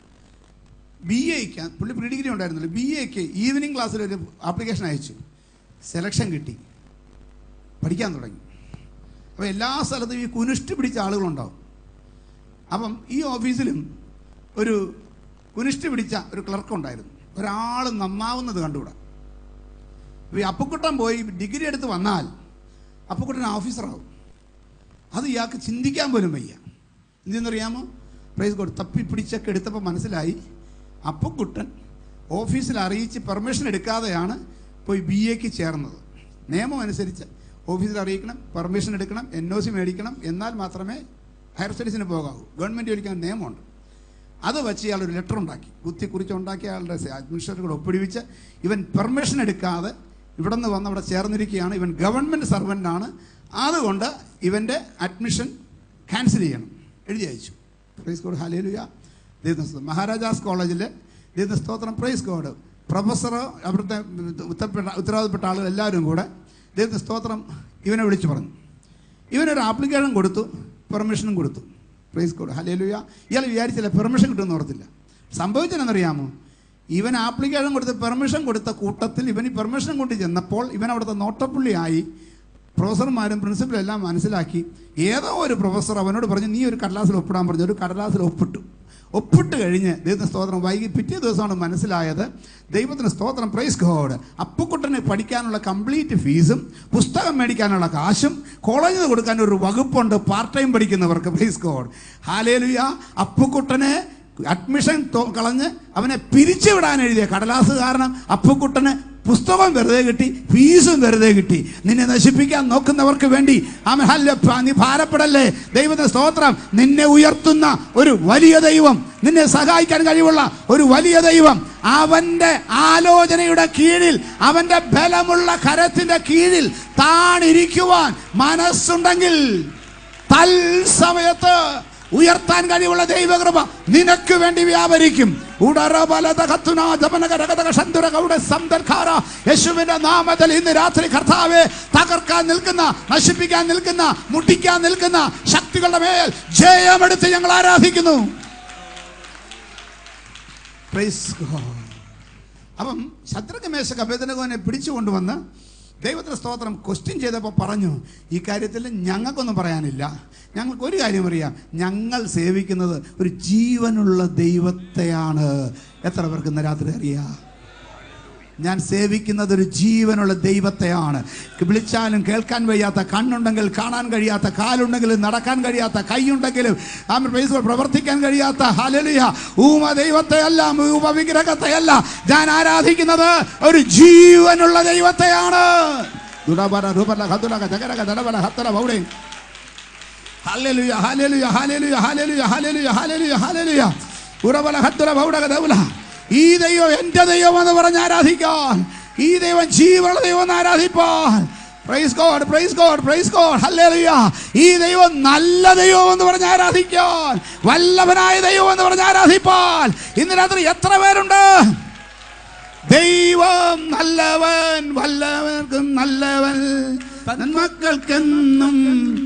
ബി എക്ക് പുള്ളി പ്രീ ഡിഗ്രി ഉണ്ടായിരുന്നില്ല ബി എക്ക് ഈവനിങ് ക്ലാസ്സിൽ ഒരു ആപ്ലിക്കേഷൻ അയച്ചു സെലക്ഷൻ കിട്ടി പഠിക്കാൻ തുടങ്ങി അപ്പോൾ എല്ലാ സ്ഥലത്തും ഈ കുനിഷ്ടി പിടിച്ച ആളുകളുണ്ടാവും അപ്പം ഈ ഓഫീസിലും ഒരു കുനിഷ്ടി പിടിച്ച ഒരു ക്ലർക്ക് ഉണ്ടായിരുന്നു ഒരാൾ നന്നാവുന്നത് കണ്ടുകൂടാ അപ്പോൾ ഈ അപ്പുക്കുട്ടൻ പോയി ഡിഗ്രി എടുത്ത് വന്നാൽ അപ്പുക്കുട്ടൻ ഓഫീസറാവും അത് ഇയാൾക്ക് ചിന്തിക്കാൻ പോലും വയ്യ എന്തെന്നറിയാമോ പ്രൈസ് കോഡ് തപ്പി പിടിച്ചൊക്കെ എടുത്തപ്പോൾ മനസ്സിലായി അപ്പുക്കുട്ടൻ ഓഫീസിൽ അറിയിച്ച് പെർമിഷൻ എടുക്കാതെയാണ് പോയി ബി എക്ക് ചേർന്നത് നിയമം അനുസരിച്ച് ഓഫീസിൽ അറിയിക്കണം പെർമിഷൻ എടുക്കണം എൻ ഒ സി മേടിക്കണം എന്നാൽ മാത്രമേ ഹയർ സ്റ്റഡീസിന് പോകാവൂ ഗവൺമെൻറ് ജോലിക്കാൻ നിയമമുണ്ട് അത് വെച്ച് ഇയാൾ ഒരു ലെറ്റർ ഉണ്ടാക്കി കുത്തി കുറിച്ച് ഉണ്ടാക്കിയ ആളുടെ അഡ്മിനിസ്ട്രേറ്റർ കൂടെ ഒപ്പിടിവിച്ച് ഇവൻ പെർമിഷൻ എടുക്കാതെ ഇവിടെ നിന്ന് വന്ന് അവിടെ ചേർന്നിരിക്കുകയാണ് ഇവൻ ഗവൺമെൻറ് സർവൻ്റ് ആണ് അതുകൊണ്ട് ഇവൻ്റെ അഡ്മിഷൻ ക്യാൻസൽ ചെയ്യണം എഴുതി അയച്ചു പ്രൈസ് കോഡ് ഹാലേലുയ ദൈവത്തിന് സ്തോത്രം. മഹാരാജാസ് കോളേജിൽ ദൈവത്തിന് സ്തോത്രം പ്രൈസ് കോഡ് പ്രൊഫസർ അവിടുത്തെ ഉത്തരപ്പെട്ട ഉത്തരവാദപ്പെട്ട ആളുകൾ എല്ലാവരും കൂടെ ദൈവത്തിന് സ്തോത്രം ഇവനെ വിളിച്ചു പറഞ്ഞു ഇവനൊരു ആപ്ലിക്കേഷൻ കൊടുത്തു പെർമിഷനും കൊടുത്തു പ്രൈസ് കോഡ് ഹലേലുയ ഇയാൾ വിചാരിച്ചില്ല പെർമിഷൻ കിട്ടുമെന്ന് ഓർത്തില്ല സംഭവിച്ചതെന്നറിയാമോ ഇവൻ ആപ്ലിക്കേഷൻ കൊടുത്ത് പെർമിഷൻ കൊടുത്ത കൂട്ടത്തിൽ ഇവൻ ഈ പെർമിഷൻ കൊണ്ട് ചെന്നപ്പോൾ ഇവൻ അവിടുത്തെ നോട്ടപ്പുള്ളിയായി പ്രൊഫസർമാരും പ്രിൻസിപ്പലും എല്ലാം മനസ്സിലാക്കി ഏതോ ഒരു പ്രൊഫസർ അവനോട് പറഞ്ഞു നീ ഒരു കടലാസിൽ ഒപ്പിടാൻ പറഞ്ഞു ഒരു കടലാസിൽ ഒപ്പിട്ടു ഒപ്പിട്ട് കഴിഞ്ഞ് ദൈവത്തിന് സ്തോത്രം വൈകി പിറ്റേ ദിവസമാണ് മനസ്സിലായത് ദൈവത്തിന് സ്തോത്രം പ്രൈസ് ഗോഡ് അപ്പുക്കുട്ടന് പഠിക്കാനുള്ള കംപ്ലീറ്റ് ഫീസും പുസ്തകം മേടിക്കാനുള്ള കാശും കോളേജിൽ നിന്ന് കൊടുക്കാൻ ഒരു വകുപ്പുണ്ട് പാർട്ട് ടൈം പഠിക്കുന്നവർക്ക് പ്രൈസ് ഗോഡ് ഹാലേലുയ അപ്പുക്കുട്ടനെ അഡ്മിഷൻ തോ- കളഞ്ഞ് അവനെ പിരിച്ചുവിടാൻ എഴുതിയ കടലാസ് കാരണം അപ്പുക്കുട്ടന് പുസ്തകം വെറുതെ കിട്ടി ഫീസും വെറുതെ കിട്ടി നിന്നെ നശിപ്പിക്കാൻ നോക്കുന്നവർക്ക് വേണ്ടി ആമേൻ ഹല്ലേലൂയ. നീ ഭാരപ്പെടല്ലേ ദൈവത്തിന്റെ സ്തോത്രം നിന്നെ ഉയർത്തുന്ന ഒരു വലിയ ദൈവം നിന്നെ സഹായിക്കാൻ കഴിവുള്ള ഒരു വലിയ ദൈവം അവന്റെ ആലോചനയുടെ കീഴിൽ അവന്റെ ബലമുള്ള കരത്തിന്റെ കീഴിൽ താണിരിക്കുവാൻ മനസ്സുണ്ടെങ്കിൽ തൽസമയത്ത് ഉയർത്താൻ കഴിവുള്ള ദൈവകൃപ നിനക്ക് വേണ്ടി വ്യാപരിക്കും ഉടറബലത കത്തുനാ ജപനകരകതക ശന്തുരകൗടെ സംതർക്കാര. യേശുവിന്റെ നാമത്തിൽ ഇന്ന് രാത്രി കർത്താവെ തകർക്കാൻ നിൽക്കുന്ന നശിപ്പിക്കാൻ നിൽക്കുന്ന മുട്ടിക്കാൻ നിൽക്കുന്ന ശക്തികളുടെ മേൽ ജയമെടുത്ത് ഞങ്ങൾ ആരാധിക്കുന്നു Praise God. അപ്പം ശത്രുഘ മേശ അഭേദനകോനെ പിടിച്ചു കൊണ്ടുവന്ന് ദൈവത്തിന്റെ സ്തോത്രം ക്വസ്റ്റ്യൻ ചെയ്തപ്പോൾ പറഞ്ഞു ഈ കാര്യത്തിൽ ഞങ്ങൾക്കൊന്നും പറയാനില്ല ഞങ്ങൾക്ക് ഒരു കാര്യം അറിയാം ഞങ്ങൾ സേവിക്കുന്നത് ഒരു ജീവനുള്ള ദൈവത്തെയാണ് എത്ര പേർക്ക് ഇന്ന് രാത്രി അറിയാം ഞാൻ സേവിക്കുന്നത് ഒരു ജീവനുള്ള ദൈവത്തെയാണ് വിളിച്ചാലും കേൾക്കാൻ വയ്യാത്ത കണ്ണുണ്ടെങ്കിൽ കാണാൻ കഴിയാത്ത കാലുണ്ടെങ്കിലും നടക്കാൻ കഴിയാത്ത കൈയുണ്ടെങ്കിലും ആമേൻ praise God, പ്രവർത്തിക്കാൻ കഴിയാത്ത ഹലലിയ ഊമ ദൈവത്തെയല്ല ഊമ വിഗ്രഹത്തെയല്ല ഞാൻ ആരാധിക്കുന്നത് ഒരു ജീവനുള്ള ദൈവത്തെയാണ് ദുടബര റുബല ഹതുലക ജഗരക ദടബല ഹത്തല ബൗഡേ hallelujah hallelujah hallelujah hallelujah hallelujah hallelujah hallelujah ഉറബല ഹത്തുല ബൗഡക ദൗല ഈ ദൈവം എൻ്റെ ദൈവം എന്ന് പറഞ്ഞ് ആരാധിക്കാൻ ഈ ദൈവം ജീവനുള്ള ദൈവം എന്ന് ആരാധിപ്പാൻ praise God praise God praise God hallelujah ഈ ദൈവം നല്ല ദൈവം എന്ന് പറഞ്ഞ് ആരാധിക്കാൻ വല്ലഭനായ ദൈവം എന്ന് പറഞ്ഞ് ആരാധിപ്പാൻ ഇന്ന് രാത്രി എത്ര പേരുണ്ട് ദൈവം നല്ലവൻ വല്ലവർക്കും നല്ലവൻ നന്മക്കൾക്കെന്നും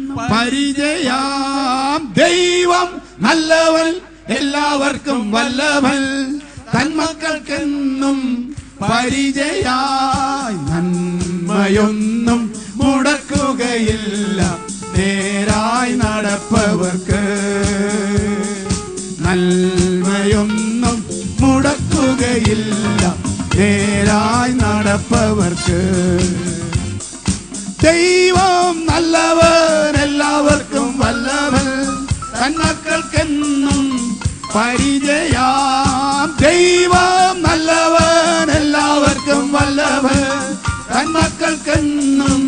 പരിചയാം ദൈവം നല്ലവൻ എല്ലാവർക്കും വല്ലവൻ തന്മക്കൾക്കെന്നും പരിചയായി നന്മയൊന്നും മുടക്കുകയില്ല നേരായി നടപ്പവർക്ക് നന്മയൊന്നും മുടക്കുകയില്ല നേരായി നടപ്പവർക്ക് ദൈവം നല്ലവൻ എല്ലാവർക്കും വല്ലവൻ തന്മക്കൾക്കെന്നും പരിചയാം ദൈവം നല്ലവൻ എല്ലാവർക്കും വല്ലവൻ തന്മക്കൾക്കെന്നും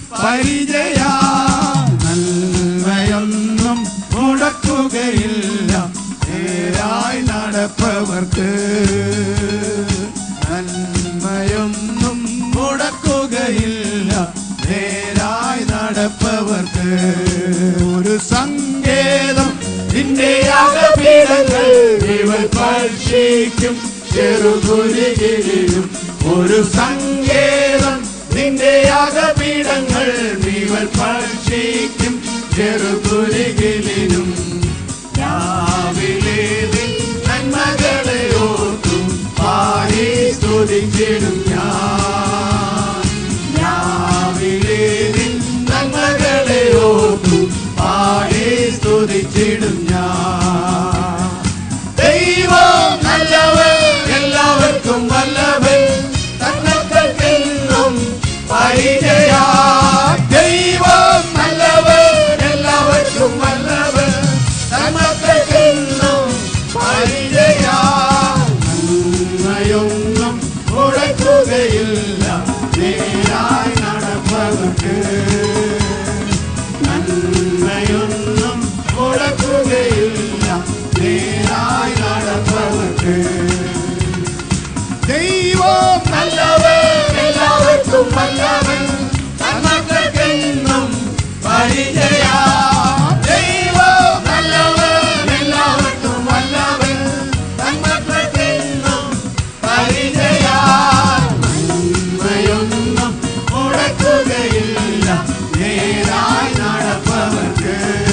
പരിചയാം നന്മയൊന്നും മുടക്കുകയില്ല നേരായി നടപ്പവർക്ക് നന്മയൊന്നും മുടക്കുകയില്ല നേരായി നടപ്പവർക്ക് ഒരു സങ്കേതം നിന്റെ അകപീഠങ്ങൾ ഇവർ സ്പർശിക്കും ചെറുകുരുകിലും ഒരു സങ്കേതം നിന്റെ അകപീഠങ്ങൾ ഇവർ സ്പർശിക്കും ചെറുകുരുകിലും രാവിലെ നിൻ നന്മകളെ ഓർത്തും പാടി സ്തുതിച്ചിടും ഞാൻ രാവിലെ നിൻ നന്മകളെ ഓർത്തും പാടി സ്തുതിച്ചിടും ഞാൻ ദൈവം നല്ലവൻ എല്ലാവർക്കും വല്ലവൻ തന്നക്കെന്നും പരിചയാ ദൈവം നല്ലവൻ എല്ലാവർക്കും വല്ലവൻ തന്നക്കെന്നും പരിചയാ നന്മയൊന്നും മുടക്കുകയില്ല നേരായി നടപ്പവർക്ക് നന്മയൊന്നും മുടക്കുകയില്ല നേരായി നടപ്പവർക്ക് ദൈവം നല്ലവൻ എല്ലാവർക്കും നല്ലവൻ തന്നക്കെന്നും പരിചയാ ദൈവം നല്ലവൻ എല്ലാവർക്കും നല്ലവൻ തന്നക്കെന്നും പരിചയാ നന്മയൊന്നും മുടക്കുകയില്ല നേരായി നടപ്പവർക്ക്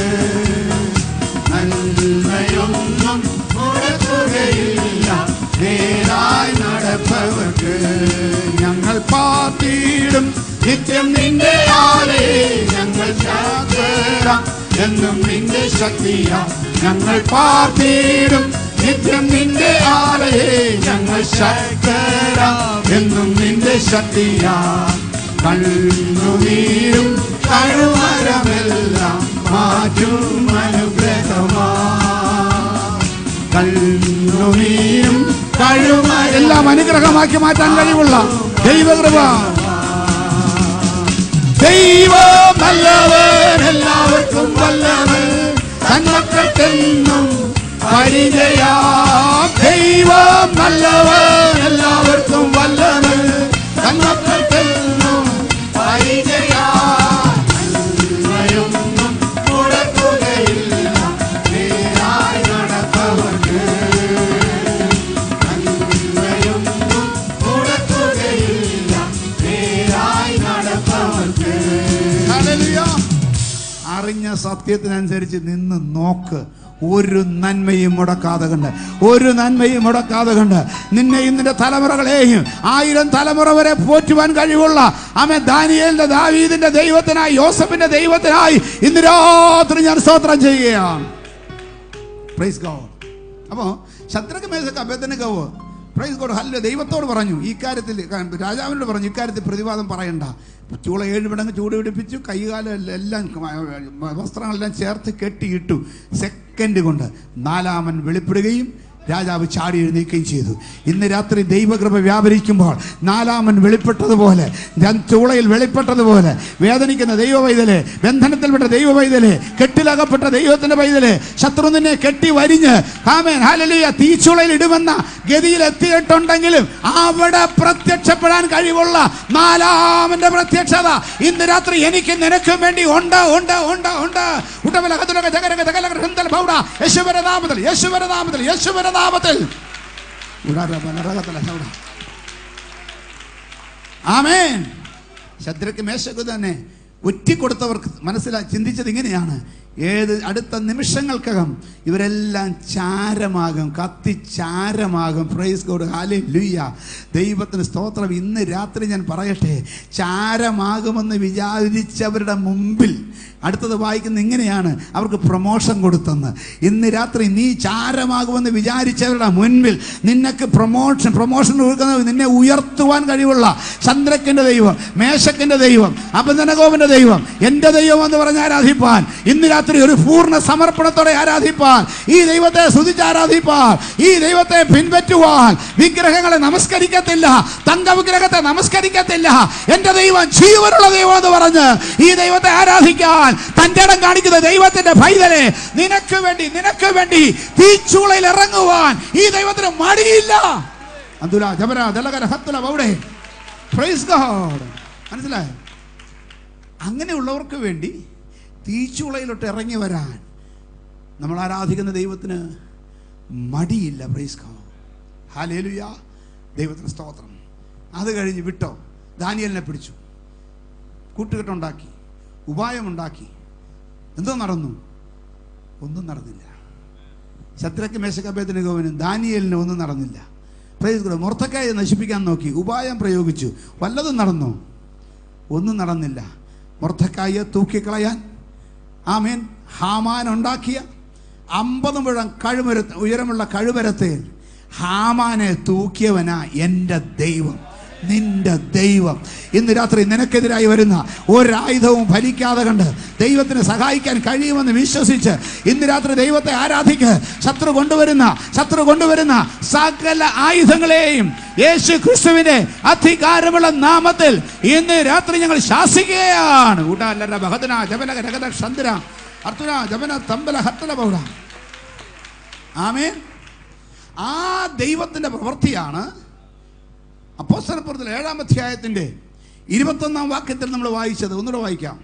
നന്മയൊന്നും മുടക്കുകയില്ല നേരായി നടപ്പവർക്ക് ഞങ്ങൾ പാത്തിയിടും നിത്യം നിന്റെ ആലേ ഞങ്ങൾ ശാശ്വത എന്നും നിന്റെ ശക്തിയ ഞങ്ങൾ പാത്തിയിടും നിത്യം നിന്റെ ആലയെ ഞങ്ങൾ ശക്തരാ എന്നും നിന്റെ ശക്തിയാ കണ്ണുനീരും കഴുമരമെല്ലാം മാറ്റും അനുഗ്രഹമാ കണ്ണുനീരും കഴുമര എല്ലാം അനുഗ്രഹമാക്കി മാറ്റാൻ കഴിവുള്ള ദൈവകൃപ ദൈവം നല്ലവൻ എല്ലാവർക്കും വല്ലവൻ തന്നക്കെന്നും പരിചയാ ദൈവം നല്ലവൻ എല്ലാവർക്കും വല്ലവൻ തന്നക്കെന്നും പരിചയാ നന്മയൊന്നും മുടക്കുകയില്ല നേരായി നടപ്പവർക്ക് നന്മയൊന്നും മുടക്കുകയില്ല നേരായി നടപ്പവർക്ക് അറിഞ്ഞ സത്യത്തിനനുസരിച്ച് നിന്ന് നോക്ക് ഒരു നന്മയും മുടക്കാതെ കണ്ട് ഒരു നന്മയും മുടക്കാതെ കണ്ട് നിന്നെയും നിന്റെ തലമുറകളെയും ആയിരം തലമുറ വരെ പോറ്റുവാൻ കഴിവുള്ള അമ്മ ദാനിയേലിന്റെ ദാവീദിന്റെ ദൈവത്തിനായി യോസഫിന്റെ ദൈവത്തിനായി ഇന്ന് രാത്രി ഞാൻ സ്തോത്രം ചെയ്യുകയാണ് പ്രൈസ് ഗോഡ് അപ്പോൾ ശത്രുക്ക് മേശക്ക് അഭ്യർത്ഥനക്കവോ പ്രൈസ് ഗോഡ് ഹല്ല ദൈവത്തോട് പറഞ്ഞു ഈ കാര്യത്തിൽ രാജാവിനോട് പറഞ്ഞു ഇക്കാര്യത്തിൽ പ്രതിവാദം പറയണ്ട ചൂള ഏഴ് മടങ്ങ് ചൂട് പിടിപ്പിച്ചു കൈകാലം എല്ലാം വസ്ത്രങ്ങളെല്ലാം ചേർത്ത് കെട്ടിയിട്ടു സെക്കൻഡ് കൊണ്ട് നാലാമൻ വെളിപ്പെടുകയും രാജാവ് ചാടി എഴുന്നേൽക്കുകയും ചെയ്തു ഇന്ന് രാത്രി ദൈവകൃപ വ്യാപരിക്കുമ്പോൾ നാലാമൻ വെളിപ്പെട്ടതുപോലെ ഞാൻ ചൂളയിൽ വെളിപ്പെട്ടതുപോലെ വേദനിക്കുന്ന ദൈവ പൈതലെ ബന്ധനത്തിൽപ്പെട്ട ദൈവ പൈതലെ കെട്ടിലകപ്പെട്ട ദൈവത്തിന്റെ പൈതലെ ശത്രു നിന്നെ കെട്ടി വരിഞ്ഞ് ആമേൻ ഹാലലിയ തീച്ചുളയിൽ ഇടുമെന്ന ഗതിയിൽ എത്തിയിട്ടുണ്ടെങ്കിലും അവിടെ പ്രത്യക്ഷപ്പെടാൻ കഴിവുള്ള നാലാമന്റെ പ്രത്യക്ഷത ഇന്ന് രാത്രി എനിക്ക് നിനക്കും വേണ്ടി ഉണ്ട് ഉണ്ട് ഉണ്ട് ഉണ്ട് ഉടവല ഹതുലക ജഗരക ജഗലക ഹൃന്തൽ ഭൗഡ യേശുവര നാമത്തിൽ യേശുവര നാമത്തിൽ യേശുവര നാമത്തിൽ ഉടാര ബലരകതല സൗഡ. ആമേൻ ശത്രുക്ക് മേശക്ക് തന്നെ ഒറ്റിക്കൊടുത്തവർക്ക് മനസ്സിലായി ചിന്തിച്ചത് ഇങ്ങനെയാണ് ഏത് അടുത്ത നിമിഷങ്ങൾക്കകം ഇവരെല്ലാം ചാരമാകും കത്തി ചാരമാകും പ്രൈസ് ഗോഡ് ഹാലേ ലുയ്യ ദൈവത്തിന് സ്തോത്രം ഇന്ന് രാത്രി ഞാൻ പറയട്ടെ ചാരമാകുമെന്ന് വിചാരിച്ചവരുടെ മുമ്പിൽ അടുത്തത് വായിക്കുന്ന ഇങ്ങനെയാണ് അവർക്ക് പ്രൊമോഷൻ കൊടുത്തെന്ന് ഇന്ന് രാത്രി നീ ചാരമാകുമെന്ന് വിചാരിച്ചവരുടെ മുൻപിൽ നിനക്ക് പ്രൊമോഷൻ പ്രൊമോഷൻ കൊടുക്കുന്നത് നിന്നെ ഉയർത്തുവാൻ കഴിവുള്ള ചന്ദ്രക്കിന്റെ ദൈവം മേശക്കിന്റെ ദൈവം അബന്ധനഗോപന്റെ ദൈവം എന്റെ ദൈവം എന്ന് പറഞ്ഞ് ആരാധിപ്പാൻ ഇന്ന് രാത്രി ഒരു പൂർണ്ണ സമർപ്പണത്തോടെ ആരാധിപ്പാൻ ഈ ദൈവത്തെ സ്തുതിച്ച് ആരാധിപ്പാൻ ഈ ദൈവത്തെ പിൻപറ്റുവാൻ വിഗ്രഹങ്ങളെ നമസ്കരിക്കത്തില്ല തങ്ക വിഗ്രഹത്തെ നമസ്കരിക്കത്തില്ല എന്റെ ദൈവം ജീവനുള്ള ദൈവം എന്ന് പറഞ്ഞ് ഈ ദൈവത്തെ ആരാധിക്കാൻ തന്റെ ഇടം കാണിക്കുന്ന ദൈവത്തിന്റെ പൈതലെ നിനക്ക് വേണ്ടി നിനക്ക് വേണ്ടി തീച്ചൂളയിൽ ഇറങ്ങുവാൻ ഈ ദൈവത്തിന് മടിയില്ല അതുല ജബര ദലകര ഹത്തുല അവിടെ പ്രൈസ് ഗോഡ് മനസ്സിലായോ അങ്ങനെയുള്ളവർക്ക് വേണ്ടി തീച്ചുളയിലോട്ട് ഇറങ്ങി വരാൻ നമ്മൾ ആരാധിക്കുന്ന ദൈവത്തിന് മടിയില്ല പ്രൈസ് ഗോഡ് ഹാലേലുയ ദൈവത്തിന് സ്തോത്രം അത് കഴിഞ്ഞ് വിട്ടോ ദാനിയലിനെ പിടിച്ചു കൂട്ടുകെട്ടുണ്ടാക്കി ഉപായമുണ്ടാക്കി എന്തോ നടന്നു ഒന്നും നടന്നില്ല ശത്രുക്ക് മേശക്കഭ്യത്തിന് ഗോവനും ദാനിയലിന് ഒന്നും നടന്നില്ല പ്രൈസ് കൂടെ മുറത്തക്കായെ നശിപ്പിക്കാൻ നോക്കി ഉപായം പ്രയോഗിച്ചു വല്ലതും നടന്നു ഒന്നും നടന്നില്ല മുറത്തക്കായെ തൂക്കിക്കളയാൻ ആമേൻ ഹാമാൻ ഉണ്ടാക്കിയ അമ്പത് മുഴം കഴുമര ഉയരമുള്ള കഴുമരത്തേൽ ഹാമാനെ തൂക്കിയവനാ എൻ്റെ ദൈവം നിന്റെ ദൈവം ഇന്ന് രാത്രി നിനക്കെതിരായി വരുന്ന ഒരായുധവും ഫലിക്കാതെ കണ്ട് ദൈവത്തിന് സഹായിക്കാൻ കഴിയുമെന്ന് വിശ്വസിച്ച് ഇന്ന് രാത്രി ദൈവത്തെ ആരാധിക്ക് ശത്രു കൊണ്ടുവരുന്ന ശത്രു കൊണ്ടുവരുന്ന സകല ആയുധങ്ങളെയും യേശു ക്രിസ്തുവിന്റെ അധികാരമുള്ള നാമത്തിൽ ഇന്ന് രാത്രി ഞങ്ങൾ ശാസിക്കുകയാണ് ഊട്ടാലരുടെ ബഹദന ജബല രഗത ക്ഷന്ദ്ര അർത്തുന ജബന തമ്പല ഹത്തല ബഹുട ആമേൻ ആ ദൈവത്തിന്റെ പ്രവൃത്തിയാണ് അപ്പോസ്തലപ്പുറത്തിൽ ഏഴാം അധ്യായത്തിന്റെ ഇരുപത്തൊന്നാം വാക്യത്തിൽ നമ്മൾ വായിച്ചത് ഒന്നുകൂടെ വായിക്കാം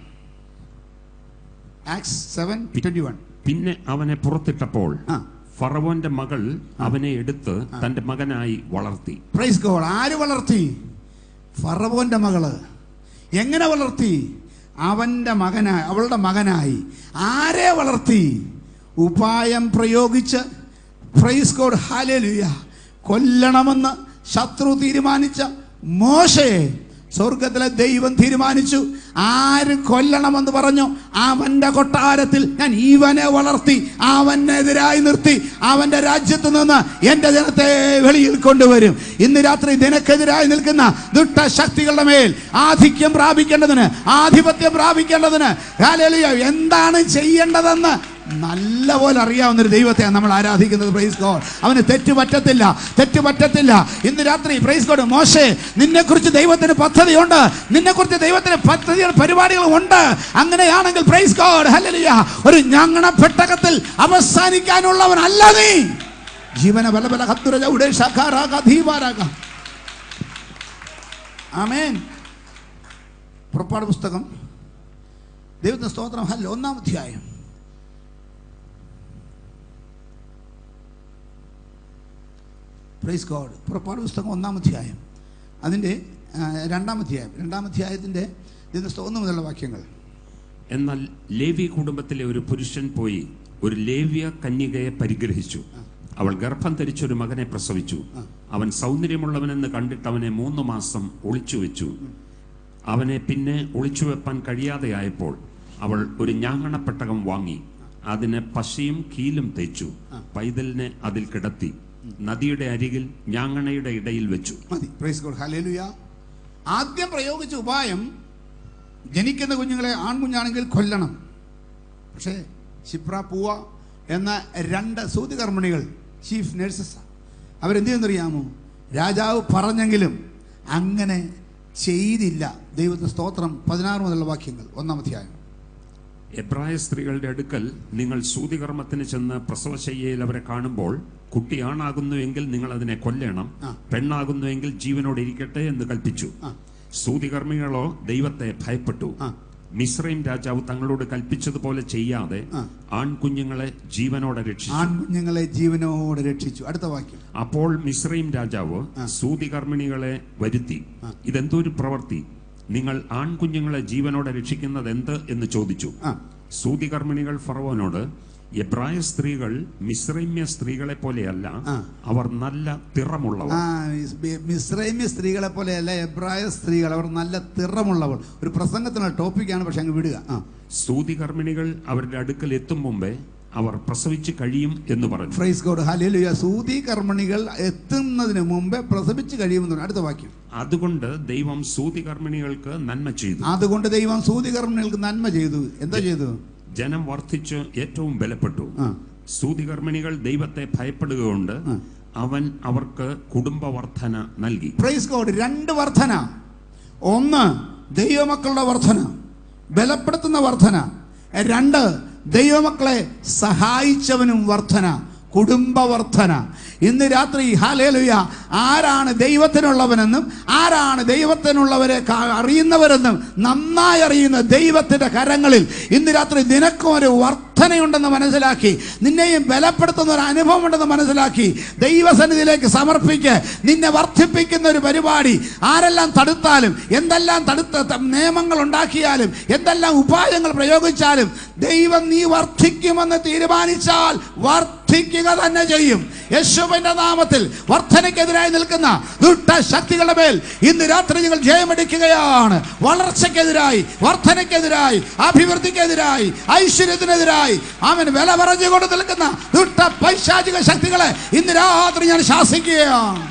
ആക്സ് സെവൻ ട്വന്റി വൺ പിന്നെ അവനെ പുറത്തിട്ടപ്പോൾ ആ. ഫറവോന്റെ മകൾ അവനെ എടുത്ത് തന്റെ മകനായി വളർത്തി പ്രൈസ് ഗോഡ് ആര് വളർത്തി ഫറവോന്റെ മകള് എങ്ങനെ വളർത്തി അവന്റെ മകനായി അവളുടെ മകനായി ആരെ വളർത്തി ഉപായം പ്രയോഗിച്ച് പ്രൈസ് ഗോഡ് ഹാലേലുയ കൊല്ലണമെന്ന് ശത്രു തീരുമാനിച്ച മോശയെ സ്വർഗത്തിലെ ദൈവം തീരുമാനിച്ചു ആര് കൊല്ലണമെന്ന് പറഞ്ഞു അവന്റെ കൊട്ടാരത്തിൽ ഞാൻ ഇവനെ വളർത്തി അവനെതിരായി നിർത്തി അവന്റെ രാജ്യത്ത് നിന്ന് എന്റെ ജനത്തെ വെളിയിൽ കൊണ്ടുവരും ഇന്ന് രാത്രി നിനക്കെതിരായി നിൽക്കുന്ന ദുഷ്ട ശക്തികളുടെ മേൽ ആധിക്യം പ്രാപിക്കേണ്ടതിന് ആധിപത്യം പ്രാപിക്കേണ്ടതിന് ഹല്ലേലൂയ, എന്താണ് ചെയ്യേണ്ടതെന്ന് നല്ല പോലെ അറിയാവുന്ന ഒരു ദൈവത്തെയാണ് നമ്മൾ ആരാധിക്കുന്നത് പ്രൈസ് ഗോഡ് അവന് തെറ്റ് പറ്റത്തില്ല തെറ്റ് പറ്റത്തില്ല ഇന്ന് രാത്രി പ്രൈസ് ഗോഡ് മോശെ നിന്നെ കുറിച്ച് ദൈവത്തിന് പദ്ധതിയുണ്ട് നിന്നെ കുറിച്ച് ദൈവത്തിന് പദ്ധതികൾ പരിപാടികളും ഉണ്ട് അങ്ങനെയാണെങ്കിൽ പ്രൈസ് ഗോഡ് ഹല്ലേലൂയ ഒരു ഞങ്ങണ പെട്ടകത്തിൽ അവസാനിക്കാനുള്ളവനല്ല നീ ജീവന ബല ബല ഹത്തുരജ ഉടേഷാഖാരാക ധീമാരാക ആമേൻ പുറപ്പാട് പുസ്തകം ദൈവത്തിന്റെ സ്തോത്രം ഹല്ല ഒന്നാം അധ്യായം പ്രൈസ് ഗോഡ് പുറപ്പാട് പുസ്തകം ഒന്നാം അധ്യായം അതിൻ്റെ ആ, രണ്ടാം അധ്യായം രണ്ടാം അധ്യായത്തിൻ്റെ ഇതിന് ഒന്ന് മുതലുള്ള വാക്യങ്ങൾ എന്നാൽ ലേവി കുടുംബത്തിലെ ഒരു പുരുഷൻ പോയി ഒരു ലേവ്യ കന്യകയെ പരിഗ്രഹിച്ചു അവൾ ഗർഭം ധരിച്ചൊരു മകനെ പ്രസവിച്ചു അവൻ സൗന്ദര്യമുള്ളവനെന്ന് കണ്ടിട്ട് അവനെ മൂന്ന് മാസം ഒളിച്ചു വെച്ചു അവനെ പിന്നെ ഒളിച്ചു വെപ്പാൻ കഴിയാതെയായപ്പോൾ അവൾ ഒരു ഞാങ്ങണപ്പെട്ടകം വാങ്ങി അതിന് പശയും കീലും തേച്ചു പൈതലിനെ അതിൽ കിടത്തി നദിയുടെ അരികിൽ ഞാങ്ങണയുടെ ഇടയിൽ വെച്ചു മതി പ്രൈസ് ഗോഡ് ഹല്ലേലൂയ ആദ്യം പ്രയോഗിച്ച ഉപായം ജനിക്കുന്ന കുഞ്ഞുങ്ങളെ ആൺകുഞ്ഞാണെങ്കിൽ കൊല്ലണം പക്ഷേ ക്ഷിപ്ര പൂവ എന്ന രണ്ട് സൂതികർമ്മിണികൾ ചീഫ് നഴ്സസ് അവരെന്ത് ചെയ്യുന്നറിയാമോ രാജാവ് പറഞ്ഞെങ്കിലും അങ്ങനെ ചെയ്തില്ല ദൈവത്തിന് സ്തോത്രം പതിനാറ് മുതലുള്ള വാക്യങ്ങൾ ഒന്നാം അധ്യായം എബ്രായ സ്ത്രീകളുടെ അടുക്കൽ നിങ്ങൾ സൂതികർമ്മത്തിന് ചെന്ന് പ്രസവശയ്യയിൽ അവരെ കാണുമ്പോൾ കുട്ടി ആണാകുന്നു എങ്കിൽ നിങ്ങൾ അതിനെ കൊല്ലണം ആ. പെണ്ണാകുന്നു എങ്കിൽ ജീവനോടെ ഇരിക്കട്ടെ എന്ന് കൽപ്പിച്ചു ആ. സൂതികർമ്മികളോ ദൈവത്തെ ഭയപ്പെട്ടു ആ. മിശ്രയും രാജാവ് തങ്ങളോട് കൽപ്പിച്ചതുപോലെ ചെയ്യാതെ ആ. ആൺകുഞ്ഞുങ്ങളെ ജീവനോടെ രക്ഷിച്ചു ആൺകുഞ്ഞുങ്ങളെ ജീവനോടെ രക്ഷിച്ചു അടുത്ത വാക്യം അപ്പോൾ മിശ്രയും രാജാവ് ആ. സൂതികർമ്മിണികളെ വരുത്തി ആ. ഇതെന്തൊരു പ്രവൃത്തി നിങ്ങൾ ആൺകുഞ്ഞുങ്ങളെ ജീവനോടെ രക്ഷിക്കുന്നത് എന്ത് എന്ന് ചോദിച്ചു ആ സൂതികർമ്മിണികൾ ഫറവോനോട് എബ്രായ സ്ത്രീകൾ മിശ്രമ്യ സ്ത്രീകളെ പോലെയല്ല ആ. അവർ നല്ല തിറമുള്ളവർ ആ മിശ്രൈമ്യ സ്ത്രീകളെ പോലെയല്ല എബ്രായ സ്ത്രീകൾ അവർ നല്ല തിറമുള്ളവൾ ഒരു പ്രസംഗത്തിനുള്ള ടോപ്പിക്കാണ് പക്ഷെ അങ്ങ് വിടുക ആ സൂതികർമ്മിണികൾ അവരുടെ അടുക്കൽ എത്തും മുമ്പേ അവർ പ്രസവിച്ച് കഴിയും എന്ന് പറഞ്ഞു ഫ്രൈസ് ഗോഡ് ഹല്ലേലൂയ സൂതി കർമ്മണികൾ എത്തുന്നതിന് മുമ്പേ പ്രസവിച്ച് കഴിയുമെന്ന് പറഞ്ഞു. അടുത്ത വാക്യം അതുകൊണ്ട് ദൈവം സൂതികർമ്മിണികൾക്ക് നന്മ ചെയ്തു അതുകൊണ്ട് ദൈവം സൂതി കർമ്മണികൾക്ക് നന്മ ചെയ്തു എന്താ ചെയ്തു ജനം വർദ്ധിച്ച് ഏറ്റവും ബലപ്പെട്ടു ആ സൂതികർമ്മിണികൾ ദൈവത്തെ ഭയപ്പെടുക കൊണ്ട് ആ. അവൻ അവർക്ക് കുടുംബവർദ്ധന നൽകി പ്രൈസ് ഗോഡ് രണ്ട് വർധന ഒന്ന് ദൈവമക്കളുടെ വർധന ബലപ്പെടുത്തുന്ന വർധന രണ്ട് ദൈവമക്കളെ സഹായിച്ചവനും വർധന കുടുംബവർധന ഇന്ന് രാത്രി ഹാലേലുയ ആരാണ് ദൈവത്തിനുള്ളവനെന്നും ആരാണ് ദൈവത്തിനുള്ളവരെ കാ- അറിയുന്നവരെന്നും നന്നായി അറിയുന്ന ദൈവത്തിന്റെ കരങ്ങളിൽ ഇന്ന് രാത്രി നിനക്കും ഒരു വർധനയുണ്ടെന്ന് മനസ്സിലാക്കി നിന്നെയും ബലപ്പെടുത്തുന്ന ഒരു അനുഭവം ഉണ്ടെന്ന് മനസ്സിലാക്കി ദൈവസന്നിധിയിലേക്ക് സമർപ്പിക്ക് നിന്നെ വർദ്ധിപ്പിക്കുന്ന ഒരു പരിപാടി ആരെല്ലാം തടുത്താലും എന്തെല്ലാം തടുത്ത ത- നിയമങ്ങൾ ഉണ്ടാക്കിയാലും എന്തെല്ലാം ഉപായങ്ങൾ പ്രയോഗിച്ചാലും ദൈവം നീ വർദ്ധിക്കുമെന്ന് തീരുമാനിച്ചാൽ വർദ്ധിക്കുക തന്നെ ചെയ്യും യേശുവിന്റെ നാമത്തിൽ വർധനയ്ക്കെതിരായി നിൽക്കുന്ന ദുഷ്ട ശക്തികളുടെ മേൽ ഇന്ന് രാത്രി നിങ്ങൾ ജയമെടുക്കുകയാണ് വളർച്ചയ്ക്കെതിരായി വർധനയ്ക്കെതിരായി അഭിവൃദ്ധിക്കെതിരായി ഐശ്വര്യത്തിനെതിരായി അവൻ വില പറഞ്ഞുകൊണ്ട് നിൽക്കുന്ന ദുഷ്ട പൈശാചിക ശക്തികളെ ഇന്ന് രാത്രി ഞാൻ ശാസിക്കുകയാണ്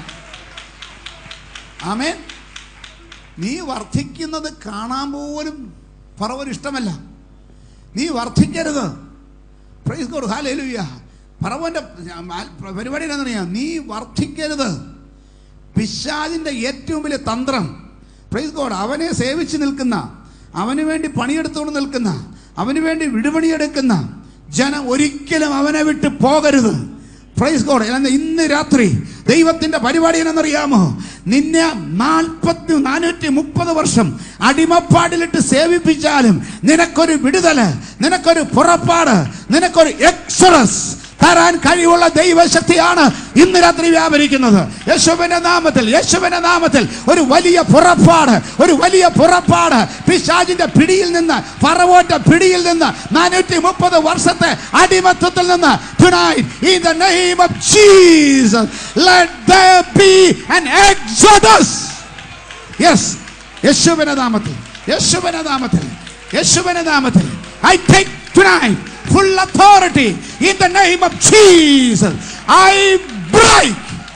ആമേൻ നീ വർദ്ധിക്കുന്നത് കാണാൻ പോലും പറവന് ഇഷ്ടമല്ല നീ വർദ്ധിക്കരുത് പ്രൈസ് ഗോഡ് ഹാലേലുയ്യ പറവന്റെ പരിപാടി എന്താണെന്നറിയാം നീ വർദ്ധിക്കരുത് പിശാജിന്റെ ഏറ്റവും വലിയ തന്ത്രം പ്രൈസ് ഗോഡ് അവനെ സേവിച്ച് നിൽക്കുന്ന അവന് വേണ്ടി പണിയെടുത്തുകൊണ്ട് നിൽക്കുന്ന അവന് വേണ്ടി വിടുപണിയെടുക്കുന്ന ജനം ഒരിക്കലും അവനെ വിട്ട് പോകരുത് പ്രൈസ് ഗോഡ് എന്നാൽ ഇന്ന് രാത്രി ദൈവത്തിന്റെ പരിപാടി എന്നറിയാമോ നിന്നെ നാൽപ്പത്തി നാനൂറ്റി മുപ്പത് വർഷം അടിമപ്പാടിലിട്ട് സേവിപ്പിച്ചാലും നിനക്കൊരു വിടുതല് നിനക്കൊരു പുറപ്പാട് നിനക്കൊരു എക്സറസ് തരാൻ കഴിവുള്ള ദൈവശക്തിയാണ് ഇന്ന് രാത്രി വ്യാപരിക്കുന്നത് യേശുവിന്റെ നാമത്തിൽ യേശുവിന്റെ നാമത്തിൽ ഒരു വലിയ പുറപ്പാട് ഒരു വലിയ പുറപ്പാട് പിശാജിന്റെ പിടിയിൽ നിന്ന് പറവോന്റെ പിടിയിൽ നിന്ന് നാനൂറ്റി മുപ്പത് വർഷത്തെ അടിമത്വത്തിൽ നിന്ന് tonight in the name of Jesus let there be an exodus yes യേശുവിന്റെ നാമത്തിൽ യേശുവിന്റെ നാമത്തിൽ യേശുവിന്റെ നാമത്തിൽ I take tonight full authority in the name of Jesus I break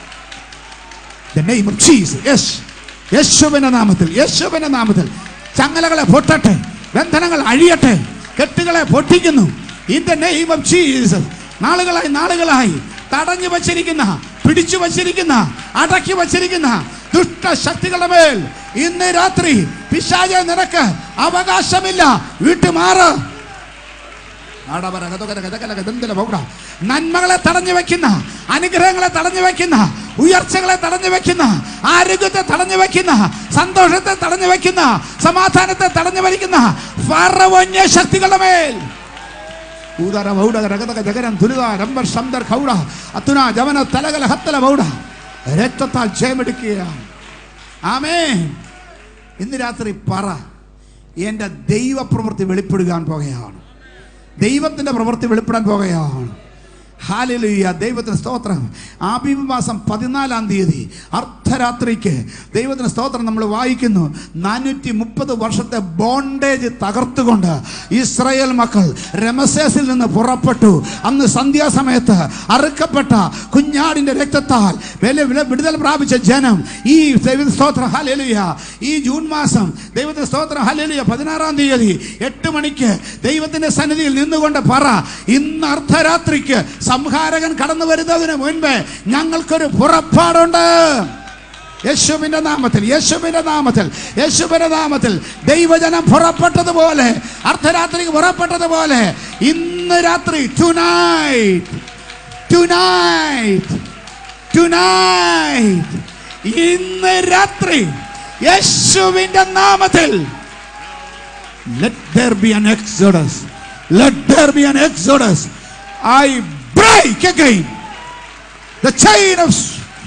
the name of Jesus yes യേശുവിന്റെ നാമത്തിൽ യേശുവിന്റെ നാമത്തിൽ ചങ്ങലകളെ പൊട്ടട്ടെ ബന്ധനങ്ങൾ അഴിയട്ടെ കെട്ടുകളെ പൊട്ടിക്കുന്നു in the name of Jesus നാളുകളായി നാളുകളായി തടഞ്ഞു വച്ചിരിക്കുന്ന പിടിച്ചു വച്ചിരിക്കുന്ന അടക്കി വച്ചിരിക്കുന്ന ദുഷ്ടശക്തികളുടെ മേൽ ഇന്ന് രാത്രി പിശാച നിനക്ക് അവകാശമില്ല വിട്ടുമാറ് ആടവര ഗതകര ഗതകല ഗതന്തല ബൗഡ. നന്മകളെ തടഞ്ഞു വെക്കുന്ന അനുഗ്രഹങ്ങളെ തടഞ്ഞു വെക്കുന്ന ഉയർച്ചകളെ തടഞ്ഞു വെക്കുന്ന ആരോഗ്യത്തെ തടഞ്ഞു വെക്കുന്ന സന്തോഷത്തെ തടഞ്ഞു വെക്കുന്ന സമാധാനത്തെ തടഞ്ഞു വലിക്കുന്ന ഫറവന്യ ശക്തികളുടെ മേൽ ഊദര ബൗഡ രഗതക ജഗരം തുലിത രംബർ ശംദർ ഖൗഡ അത്തുന ജവന തലകല ഹത്തല ബൗഡ രക്തത്താൽ ജയമെടുക്കുകയാണ് ആമേ ഇന്ന് രാത്രി പറ എൻ്റെ ദൈവപ്രവൃത്തി വെളിപ്പെടുകാൻ പോകുകയാണ് ദൈവത്തിന്റെ പ്രവൃത്തി വെളിപ്പെടാൻ പോകുകയാണ് ഹാലലുയ്യ ദൈവത്തിന് സ്തോത്രം ആബീബ് മാസം പതിനാലാം തീയതി അർദ്ധരാത്രിക്ക് ദൈവത്തിന് സ്തോത്രം നമ്മൾ വായിക്കുന്നു നാനൂറ്റി മുപ്പത് വർഷത്തെ ബോണ്ടേജ് തകർത്തുകൊണ്ട് ഇസ്രായേൽ മക്കൾ രമസേസിൽ നിന്ന് പുറപ്പെട്ടു അന്ന് സന്ധ്യാസമയത്ത് അറുക്കപ്പെട്ട കുഞ്ഞാടിന്റെ രക്തത്താൽ വില വില വിടുതൽ പ്രാപിച്ച ജനം ഈ ദൈവത്തിന് സ്തോത്രം ഹാലലുയ്യ ഈ ജൂൺ മാസം ദൈവത്തിന്റെ സ്തോത്രം ഹാലലുയ്യ പതിനാറാം തീയതി എട്ട് മണിക്ക് ദൈവത്തിന്റെ സന്നിധിയിൽ നിന്നുകൊണ്ട് പറ ഇന്ന് അർദ്ധരാത്രിക്ക് സംഹാരകൻ കടന്നു വരുന്നതിന് മുൻപ് ഞങ്ങൾക്കൊരു പുറപ്പാടുണ്ട് യേശുവിന്റെ നാമത്തിൽ യേശുവിന്റെ നാമത്തിൽ യേശുവിന്റെ നാമത്തിൽ ദൈവജനം പുറപ്പെട്ടതുപോലെ അർദ്ധരാത്രിക്ക് പുറപ്പെട്ടതുപോലെ ഇന്ന് രാത്രി ടുനൈറ്റ് ടുനൈറ്റ് ടുനൈറ്റ് ഇന്ന് രാത്രി യേശുവിന്റെ നാമത്തിൽ Let there be an exodus. Let there be an exodus. I break again the chain of.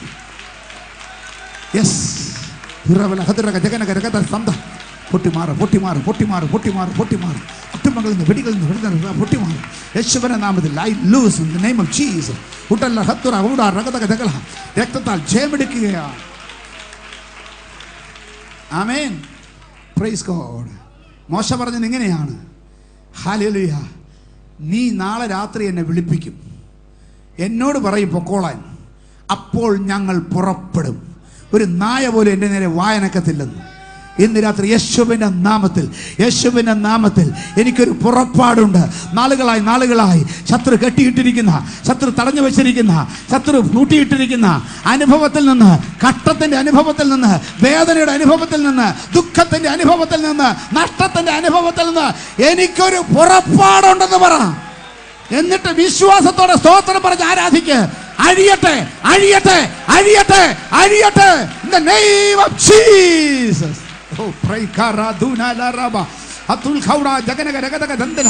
Yes. ഇറവല ഹതിറക ജഗനക രഗത സന്ത പൊട്ടിമാറ് പൊട്ടിമാറ് പൊട്ടിമാറ് പൊട്ടിമാറ് പൊട്ടിമാറ് കുട്ടുമകളിൽ നിന്ന് വെടികളിൽ നിന്ന് വെടികൾ പൊട്ടിമാറ് യേശുവന്റെ നാമത്തിൽ I loose in the name of Jesus ഉട്ടല്ല ഹത്തുറ ഊട രഗതക ജഗല രക്തത്താൽ ജയമെടുക്കുകയാണ് ആമേൻ പ്രൈസ് ഗോഡ് മോശ പറഞ്ഞത് ഇങ്ങനെയാണ് ഹാലേലുയ നീ നാളെ രാത്രി എന്നെ വിളിപ്പിക്കും എന്നോട് പറയും പൊക്കോളാൻ അപ്പോൾ ഞങ്ങൾ പുറപ്പെടും ഒരു നായ പോലും എൻ്റെ നേരെ വായനക്കത്തില്ലെന്ന് ഇന്ന് രാത്രി യേശുവിൻ്റെ നാമത്തിൽ യേശുവിൻ്റെ നാമത്തിൽ എനിക്കൊരു പുറപ്പാടുണ്ട് നാളുകളായി നാളുകളായി ശത്രു കെട്ടിയിട്ടിരിക്കുന്ന ശത്രു തടഞ്ഞു വെച്ചിരിക്കുന്ന ശത്രു കൂട്ടിയിട്ടിരിക്കുന്ന അനുഭവത്തിൽ നിന്ന് കട്ടത്തിൻ്റെ അനുഭവത്തിൽ നിന്ന് വേദനയുടെ അനുഭവത്തിൽ നിന്ന് ദുഃഖത്തിൻ്റെ അനുഭവത്തിൽ നിന്ന് നഷ്ടത്തിൻ്റെ അനുഭവത്തിൽ നിന്ന് എനിക്കൊരു പുറപ്പാടുണ്ടെന്ന് പറ എന്നിട്ട് വിശ്വാസത്തോടെ സ്തോത്രം പറഞ്ഞ് ആരാധിക്ക് അഴിയട്ടെ അഴിയട്ടെ അഴിയട്ടെ അഴിയട്ടെ in the name of Jesus oh pray karaduna la raba atul khawra jaganaga ragadaga dandana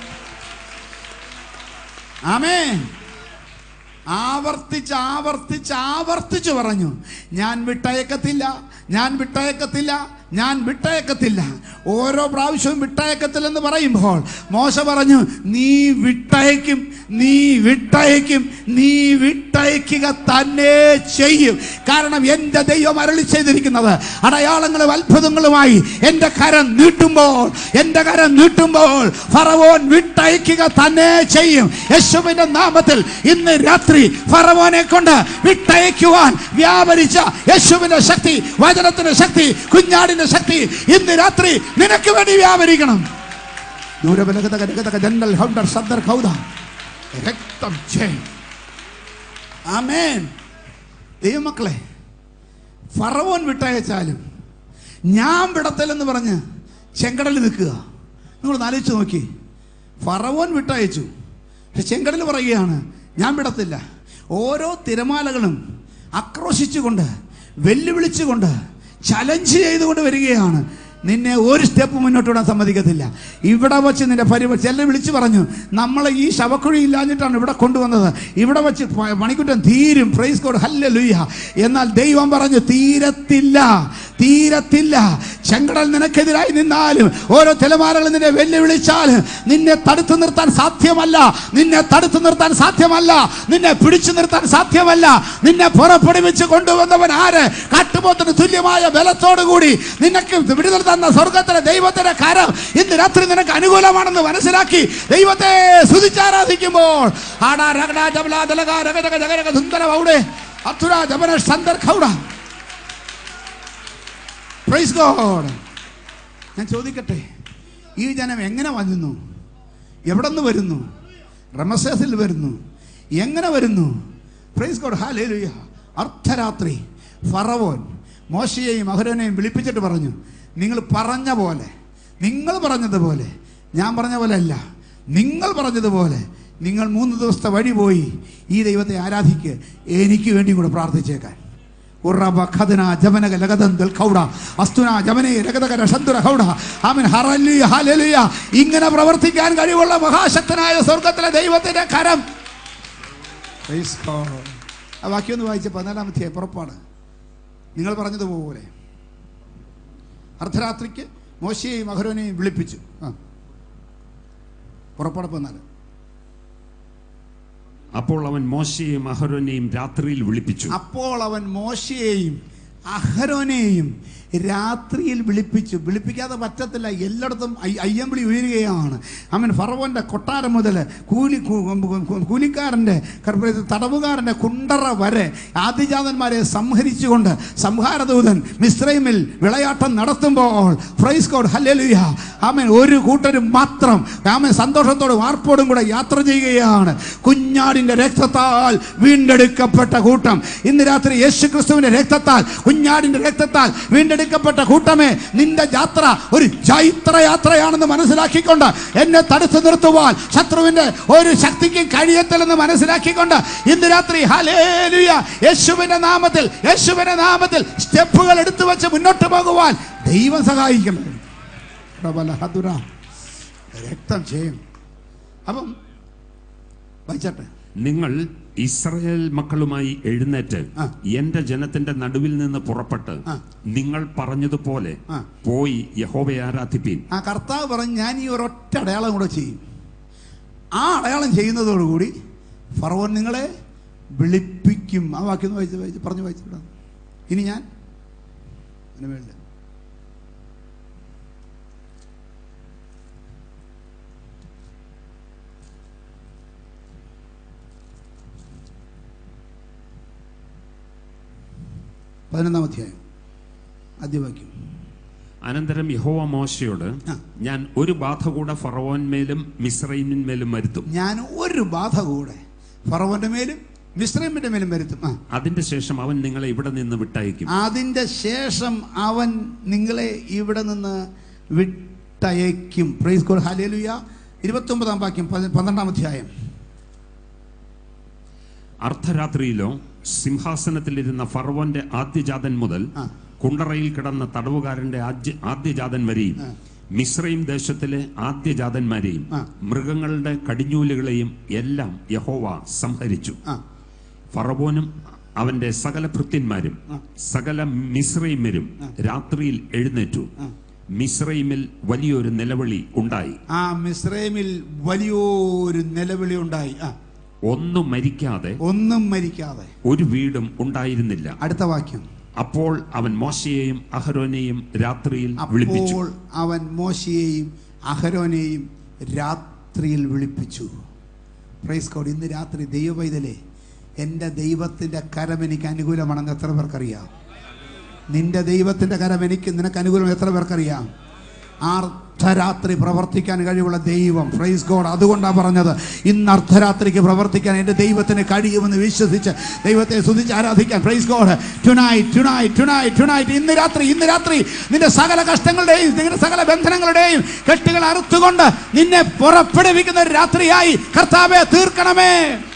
ആമേൻ ആവർത്തിച്ച് ആവർത്തിച്ച് ആവർത്തിച്ച് പറഞ്ഞു ഞാൻ വിട്ടയക്കത്തില്ല ഞാൻ വിട്ടയക്കത്തില്ല ഞാൻ വിട്ടയക്കത്തില്ല ഓരോ പ്രാവശ്യവും വിട്ടയക്കത്തില്ലെന്ന് പറയുമ്പോൾ മോശ പറഞ്ഞു നീ വിട്ടയക്കും നീ വിട്ടയക്കും നീ വിട്ടയക്കുക തന്നെ ചെയ്യും കാരണം എൻ്റെ ദൈവം അരളി ചെയ്തിരിക്കുന്നത് അടയാളങ്ങളും അത്ഭുതങ്ങളുമായി എൻ്റെ കരം നീട്ടുമ്പോൾ എൻ്റെ കരം നീട്ടുമ്പോൾ ഫറവോൻ വിട്ടയക്കുക തന്നെ ചെയ്യും യേശുവിൻ്റെ നാമത്തിൽ ഇന്ന് രാത്രി ഫറവോനെ കൊണ്ട് വിട്ടയക്കുവാൻ വ്യാപരിച്ച യേശുവിന്റെ ശക്തി വചനത്തിന്റെ ശക്തി കുഞ്ഞാടിന്റെ ശക്തി ഇന്ന് രാത്രി നിനക്ക് വേണ്ടി വ്യാപരിക്കണം ദൂരബലഗത ഗതഗത ജനറൽ ഹൗണ്ടർ സദ്ദർ ഖൗദ രക്തം ജയം ആമേൻ ദൈവമക്കളെ ഫറവോൻ വിട്ടയച്ചാലും ഞാൻ വിടത്തില്ലെന്ന് പറഞ്ഞ് ചെങ്കടലിൽ നിൽക്കുക നിങ്ങൾ ആലോചിച്ച് നോക്കി ഫറവോൻ വിട്ടയച്ചു പക്ഷെ ചെങ്കടൽ പറയുകയാണ് ഞാൻ വിടത്തില്ല ഓരോ തിരമാലകളും ആക്രോശിച്ചുകൊണ്ട് വെല്ലുവിളിച്ചുകൊണ്ട് ചലഞ്ച് ചെയ്തുകൊണ്ട് വരികയാണ് നിന്നെ ഒരു സ്റ്റെപ്പ് മുന്നോട്ട് വിടാൻ സമ്മതിക്കത്തില്ല ഇവിടെ വെച്ച് നിന്റെ പരിപ ചിലർ വിളിച്ചു പറഞ്ഞു നമ്മളെ ഈ ശവക്കുഴി ഇല്ലാഞ്ഞിട്ടാണ് ഇവിടെ കൊണ്ടുവന്നത് ഇവിടെ വെച്ച് പ- മണിക്കുട്ടൻ തീരും പ്രൈസ് കോഡ് ഹല്ല ലുയ്യ എന്നാൽ ദൈവം പറഞ്ഞു തീരത്തില്ല തീരത്തില്ല ചെങ്കടൽ നിനക്കെതിരായി നിന്നാലും ഓരോ തിലമാരകൾ നിന്നെ വെല്ലുവിളിച്ചാലും നിന്നെ തടുത്തു നിർത്താൻ സാധ്യമല്ല നിന്നെ തടുത്തു നിർത്താൻ സാധ്യമല്ല നിന്നെ പിടിച്ചു നിർത്താൻ സാധ്യമല്ല നിന്നെ പുറപ്പെടുവിച്ച് കൊണ്ടുവന്നവൻ ആര് കാട്ടുപോത്തിന് തുല്യമായ ബലത്തോടുകൂടി നിനക്ക് വിടുതൽ തന്ന സ്വർഗത്തിലെ ദൈവത്തിന്റെ കരം ഇന്ന് രാത്രി നിനക്ക് അനുകൂലമാണെന്ന് മനസ്സിലാക്കി ദൈവത്തെ സ്തുതിച്ചാരാധിക്കുമ്പോൾ ആടാ രഗടാ ജബലാ ദലഗാ രഗജഗ ജഗരഗ സുന്ദര വൗഡേ അത്തുര ജബന സന്ദർ ഖൗഡ പ്രൈസ് ഗോഡ് ഞാൻ ചോദിക്കട്ടെ ഈ ജനം എങ്ങനെ വന്നു എവിടെ നിന്ന് വരുന്നു റമസേസിൽ വരുന്നു എങ്ങനെ വരുന്നു പ്രൈസ് ഗോഡ് ഹാലേലുയ അർദ്ധരാത്രി ഫറവോൻ മോശയെയും അഹരോനെയും വിളിപ്പിച്ചിട്ട് പറഞ്ഞു നിങ്ങൾ പറഞ്ഞ പോലെ നിങ്ങൾ പറഞ്ഞതുപോലെ ഞാൻ പറഞ്ഞ പോലെ അല്ല നിങ്ങൾ പറഞ്ഞതുപോലെ നിങ്ങൾ മൂന്ന് ദിവസത്തെ വഴി പോയി ഈ ദൈവത്തെ ആരാധിക്ക് എനിക്ക് വേണ്ടി കൂടെ പ്രാർത്ഥിച്ചേക്കാൻ ഉറബ ഖദന ജമനക ലഗദന്തൽ ഖൗഡ അസ്തുന ജമനെ ലഗദക രഷന്തുര ഖൗഡ ആമീൻ ഹറല്ലിയ ഹല്ലേലൂയ ഇങ്ങനെ പ്രവർത്തിക്കാൻ കഴിവുള്ള മഹാശക്തനായ സ്വർഗത്തിലെ ദൈവത്തിന്റെ കരം Praise God. ആ വാക്യം ഒന്ന് വായിച്ച പതിനാലാമത്തെ പുറപ്പാട് നിങ്ങൾ പറഞ്ഞതുപോലെ അർദ്ധരാത്രിക്ക് മോശയെയും അഹരോനെയും വിളിപ്പിച്ചു ആ പുറപ്പാട് പതിനാല് അപ്പോൾ അവൻ മോശയെയും അഹരോനെയും രാത്രിയിൽ വിളിപ്പിച്ചു അപ്പോൾ അവൻ മോശയെയും അഹരോനെയും രാത്രിയിൽ വിളിപ്പിച്ചു വിളിപ്പിക്കാതെ പറ്റത്തില്ല എല്ലായിടത്തും അയ്- അയ്യമ്പിളി ഉയരുകയാണ് അവൻ ഫറവോന്റെ കൊട്ടാരം മുതൽ കൂലി കൂ- കൂ- കൂലിക്കാരൻ്റെ കർപ്പ- തടവുകാരൻ്റെ കുണ്ടറ വരെ ആദിജാതന്മാരെ സംഹരിച്ചുകൊണ്ട് സംഹാരദൂതൻ മിശ്രൈമിൽ വിളയാട്ടം നടത്തുമ്പോൾ ഫ്രൈസ് കോഡ് ഹല്ലേലൂയ ആമൻ ഒരു കൂട്ടരും മാത്രം ആമൻ സന്തോഷത്തോടും ആർപ്പോടും കൂടെ യാത്ര ചെയ്യുകയാണ് കുഞ്ഞാടിന്റെ രക്തത്താൽ വീണ്ടെടുക്കപ്പെട്ട കൂട്ടം ഇന്ന് രാത്രി യേശു ക്രിസ്തുവിന്റെ രക്തത്താൽ കുഞ്ഞാടിന്റെ രക്തത്താൽ വീണ്ടെടുക്കപ്പെട്ട കൂട്ടമേ നിന്റെ യാത്ര ഒരു ചൈത്ര യാത്രയാണെന്ന് മനസ്സിലാക്കിക്കൊണ്ട് എന്നെ തടുത്തു നിർത്തുവാൻ ശത്രുവിന്റെ ഒരു ശക്തിക്കും കഴിയത്തില്ലെന്ന് മനസ്സിലാക്കിക്കൊണ്ട് ഇന്ന് രാത്രി ഹലേലുയ യേശുവിന്റെ നാമത്തിൽ യേശുവിന്റെ നാമത്തിൽ സ്റ്റെപ്പുകൾ എടുത്തു വെച്ച് മുന്നോട്ട് പോകുവാൻ ദൈവം സഹായിക്കണം പ്രബല ഹതുര രക്തം ചെയ്യും അപ്പം വായിച്ചട്ടെ നിങ്ങൾ ഇസ്രായേൽ മക്കളുമായി എഴുന്നേറ്റ് ആ. എന്റെ ജനത്തിന്റെ നടുവിൽ നിന്ന് പുറപ്പെട്ട് ആ. നിങ്ങൾ പറഞ്ഞതുപോലെ ആ. പോയി യഹോവയെ ആരാധിപ്പീൻ ആ കർത്താവ് പറഞ്ഞു ഞാൻ ഈ ഒരൊറ്റ അടയാളം കൂടെ ചെയ്യും ആ അടയാളം ചെയ്യുന്നതോടുകൂടി ഫറവോൻ നിങ്ങളെ വിളിപ്പിക്കും ആ വാക്യം ഒന്ന് വായിച്ച് വായിച്ച് പറഞ്ഞു വായിച്ചു വിടാം ഇനി ഞാൻ അതിന് വേണ്ട പതിനൊന്നാം അധ്യായം ആദ്യ വാക്യം അനന്തരം യഹോവ മോശയോട് ആ. ഞാൻ ഒരു ബാധ കൂടെ ഫറവോന്മേലും മിസ്രൈമിന്മേലും വരുത്തും ഞാൻ ഒരു ബാധ കൂടെ ഫറവോന്റെ മേലും മിശ്രമിന്റെ മേലും വരുത്തും ആ അതിന്റെ ശേഷം അവൻ നിങ്ങളെ ഇവിടെ നിന്ന് വിട്ടയക്കും അതിന്റെ ശേഷം അവൻ നിങ്ങളെ ഇവിടെ നിന്ന് വിട്ടയക്കും പ്രൈസ് ഗോഡ് ഹല്ലേലൂയ ഇരുപത്തൊമ്പതാം വാക്യം പതി- പന്ത്രണ്ടാം അധ്യായം അർദ്ധരാത്രിയിലോ സിംഹാസനത്തിലിരുന്ന ഫറവോന്റെ ആദ്യജാതൻ മുതൽ ആ. കുണ്ടറയിൽ കിടന്ന തടവുകാരന്റെ ആദ്യ- ആദ്യജാതൻ വരെയും ആ. മിശ്രയും ദേശത്തിലെ ആദ്യജാതന്മാരെയും ആ. മൃഗങ്ങളുടെ കടിഞ്ഞൂലുകളെയും എല്ലാം യഹോവ സംഹരിച്ചു ആ ഫറവോനും അവന്റെ സകല ഭൃത്യന്മാരും ആ. സകല മിശ്രൈമരും രാത്രിയിൽ എഴുന്നേറ്റു ആ. മിശ്രൈമിൽ വലിയൊരു നിലവിളി ഉണ്ടായി ആ മിസ്രൈമിൽ വലിയൊരു നിലവിളി ഉണ്ടായി ആ ഒന്നും മരിക്കാതെ ഒന്നും മരിക്കാതെ ഒരു വീടും ഉണ്ടായിരുന്നില്ല അടുത്ത വാക്യം അപ്പോൾ അവൻ മോശയെയും അഹരോനെയും രാത്രിയിൽ വിളിപ്പിച്ചു അപ്പോൾ അവൻ മോശയെയും അഹരോനെയും രാത്രിയിൽ വിളിപ്പിച്ചു പ്രൈസ് കോഡ് ഇന്ന് രാത്രി ദൈവവൈതലേ എൻ്റെ ദൈവത്തിൻ്റെ കരം എനിക്ക് അനുകൂലമാണെന്ന് എത്ര പേർക്കറിയാം നിന്റെ ദൈവത്തിൻ്റെ കരം എനിക്ക് നിനക്ക് അനുകൂലം എത്ര പേർക്കറിയാം അർദ്ധരാത്രി പ്രവർത്തിക്കാൻ കഴിവുള്ള ദൈവം ഫ്രൈസ് ഗോഡ് അതുകൊണ്ടാണ് പറഞ്ഞത് ഇന്ന് അർദ്ധരാത്രിക്ക് പ്രവർത്തിക്കാൻ എൻ്റെ ദൈവത്തിന് കഴിയുമെന്ന് വിശ്വസിച്ച് ദൈവത്തെ സ്തുതിച്ച് ആരാധിക്കാൻ praise God tonight tonight tonight tonight ഇന്ന് രാത്രി ഇന്ന് രാത്രി നിന്റെ സകല കഷ്ടങ്ങളുടെയും നിന്റെ സകല ബന്ധനങ്ങളുടെയും കെട്ടുകൾ അറുത്തുകൊണ്ട് നിന്നെ പുറപ്പെടുവിക്കുന്ന ഒരു രാത്രിയായി കർത്താവെ തീർക്കണമേ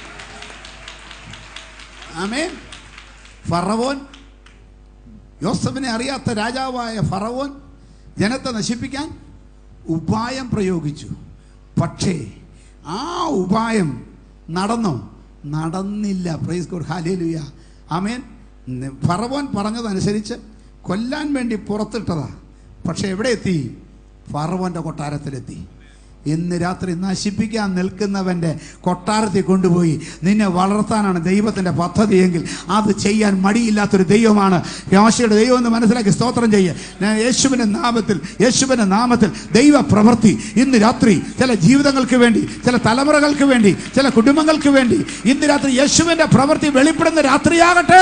ആമേൻ ഫറവോൻ യോസഫിനെ അറിയാത്ത രാജാവായ ഫറവോൻ ജനത്തെ നശിപ്പിക്കാൻ ഉപായം പ്രയോഗിച്ചു പക്ഷേ ആ ഉപായം നടന്നോ നടന്നില്ല പ്രൈസ് ഗോഡ് ഹാലേലുയ ആമേൻ ഫറവോൻ പറഞ്ഞതനുസരിച്ച് കൊല്ലാൻ വേണ്ടി പുറത്തിട്ടതാ പക്ഷെ എവിടെ എത്തി ഫറവന്റെ കൊട്ടാരത്തിലെത്തി ഇന്ന് രാത്രി നശിപ്പിക്കാൻ നിൽക്കുന്നവന്റെ കൊട്ടാരത്തിൽ കൊണ്ടുപോയി നിന്നെ വളർത്താനാണ് ദൈവത്തിന്റെ പദ്ധതിയെങ്കിൽ അത് ചെയ്യാൻ മടിയില്ലാത്തൊരു ദൈവമാണ് യോശയുടെ ദൈവം എന്ന് മനസ്സിലാക്കി സ്തോത്രം ചെയ്യുക ഞാൻ യേശുവിന്റെ നാമത്തിൽ യേശുവിന്റെ നാമത്തിൽ ദൈവ പ്രവൃത്തി ഇന്ന് രാത്രി ചില ജീവിതങ്ങൾക്ക് വേണ്ടി ചില തലമുറകൾക്ക് വേണ്ടി ചില കുടുംബങ്ങൾക്ക് വേണ്ടി ഇന്ന് രാത്രി യേശുവിന്റെ പ്രവൃത്തി വെളിപ്പെടുന്ന രാത്രിയാകട്ടെ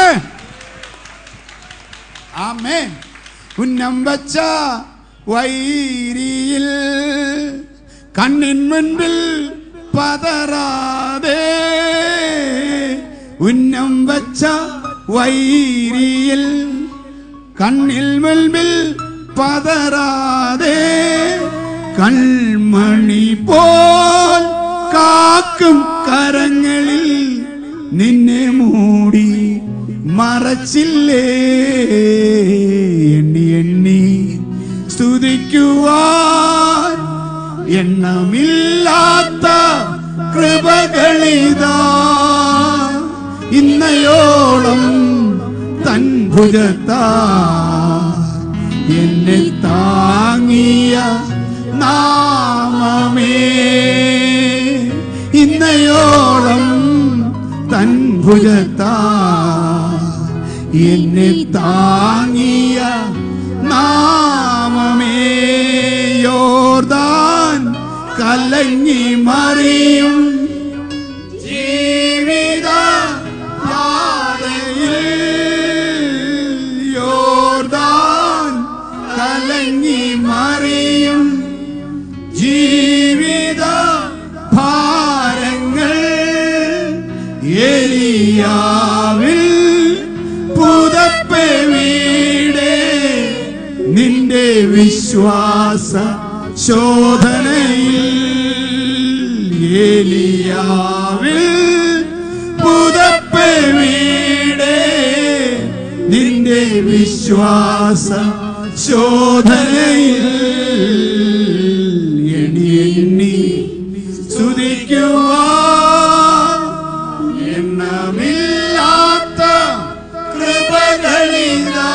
ആമേ ഉന്നം വച്ച വൈരിയിൽ കണ്ണിൻ മുൻപിൽ പതറാതെ ഉന്നം വച്ച വൈരിയിൽ കണ്ണിൽ മുൻപിൽ പതറാതെ കൺമണി പോൽ കാക്കും കരങ്ങളിൽ നിന്നെ മൂടി മറച്ചില്ലേ എണ്ണി എണ്ണി സ്തുതിക്കുവാൻ എണ്ണമില്ലാത്ത കൃപകളിതാ ഇന്നയോളം തൻ ഭുജത്താ എന്നെ താങ്ങിയ നാമമേ ഇന്നയോളം തൻ ഭുജത്താ എന്നെ താങ്ങിയ നാമമേ യോർദാൻ കലങ്ങി മറിയും ജീവിത യാതയിൽ യോർദാൻ കലങ്ങി മറിയും ജീവിത ഭാരങ്ങൾ എലിയാവിൽ പുതപ്പെ വീടേ നിന്റെ വിശ്വാസ ശോധനയിൽ ഏലിയാവിൽ പുതപ്പെ വീടേ നിന്റെ വിശ്വാസ ശോധനയിൽ എണ്ണി എണ്ണി സ്തുതിക്കുവാ എണ്ണമില്ലാത്ത കൃപകളിതാ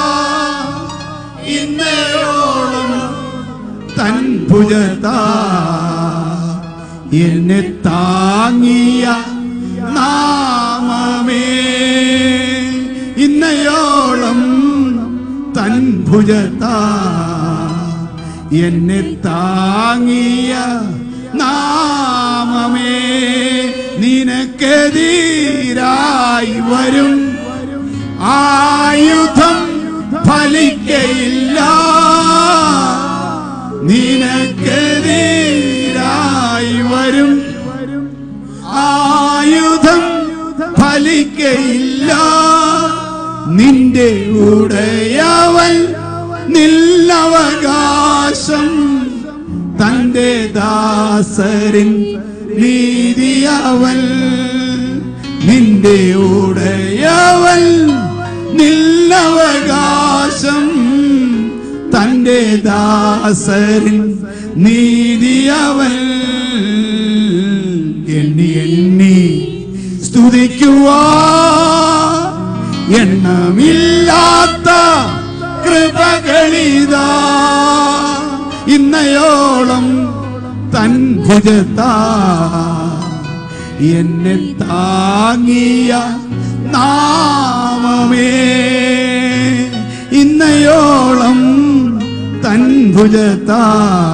ഇന്നയോളം തൻ ഭുജത്താ എന്നെ താങ്ങിയ നാമമേ ഇന്നയോളം തൻ ഭുജത്താ എന്നെ താങ്ങിയ നാമമേ നിനക്കെതിരായി വരും ആയുധം ഫലിക്കയില്ല നിനക്കെതിരായി വരും ആയുധം ഫലിക്കയില്ല നിന്റെ ഉടയവൻ നില്ലവകാശം തന്റെ ദാസരിൻ നീതിയവൻ നിന്റെ ഉടയവൻ നില്ലവകാശം തന്റെ ദാസരിൻ നീതിയവൻ എണ്ണി എണ്ണി സ്തുതിക്കുവാ എണ്ണമില്ലാത്ത കൃപകളിതാ ഇന്നയോളം തൻ ഭുജത്താ എന്നെ താങ്ങിയ നാമമേ ഇന്നയോളം തൻ ഭുജത്താ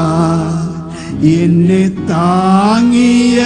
എന്നെ താങ്ങിയ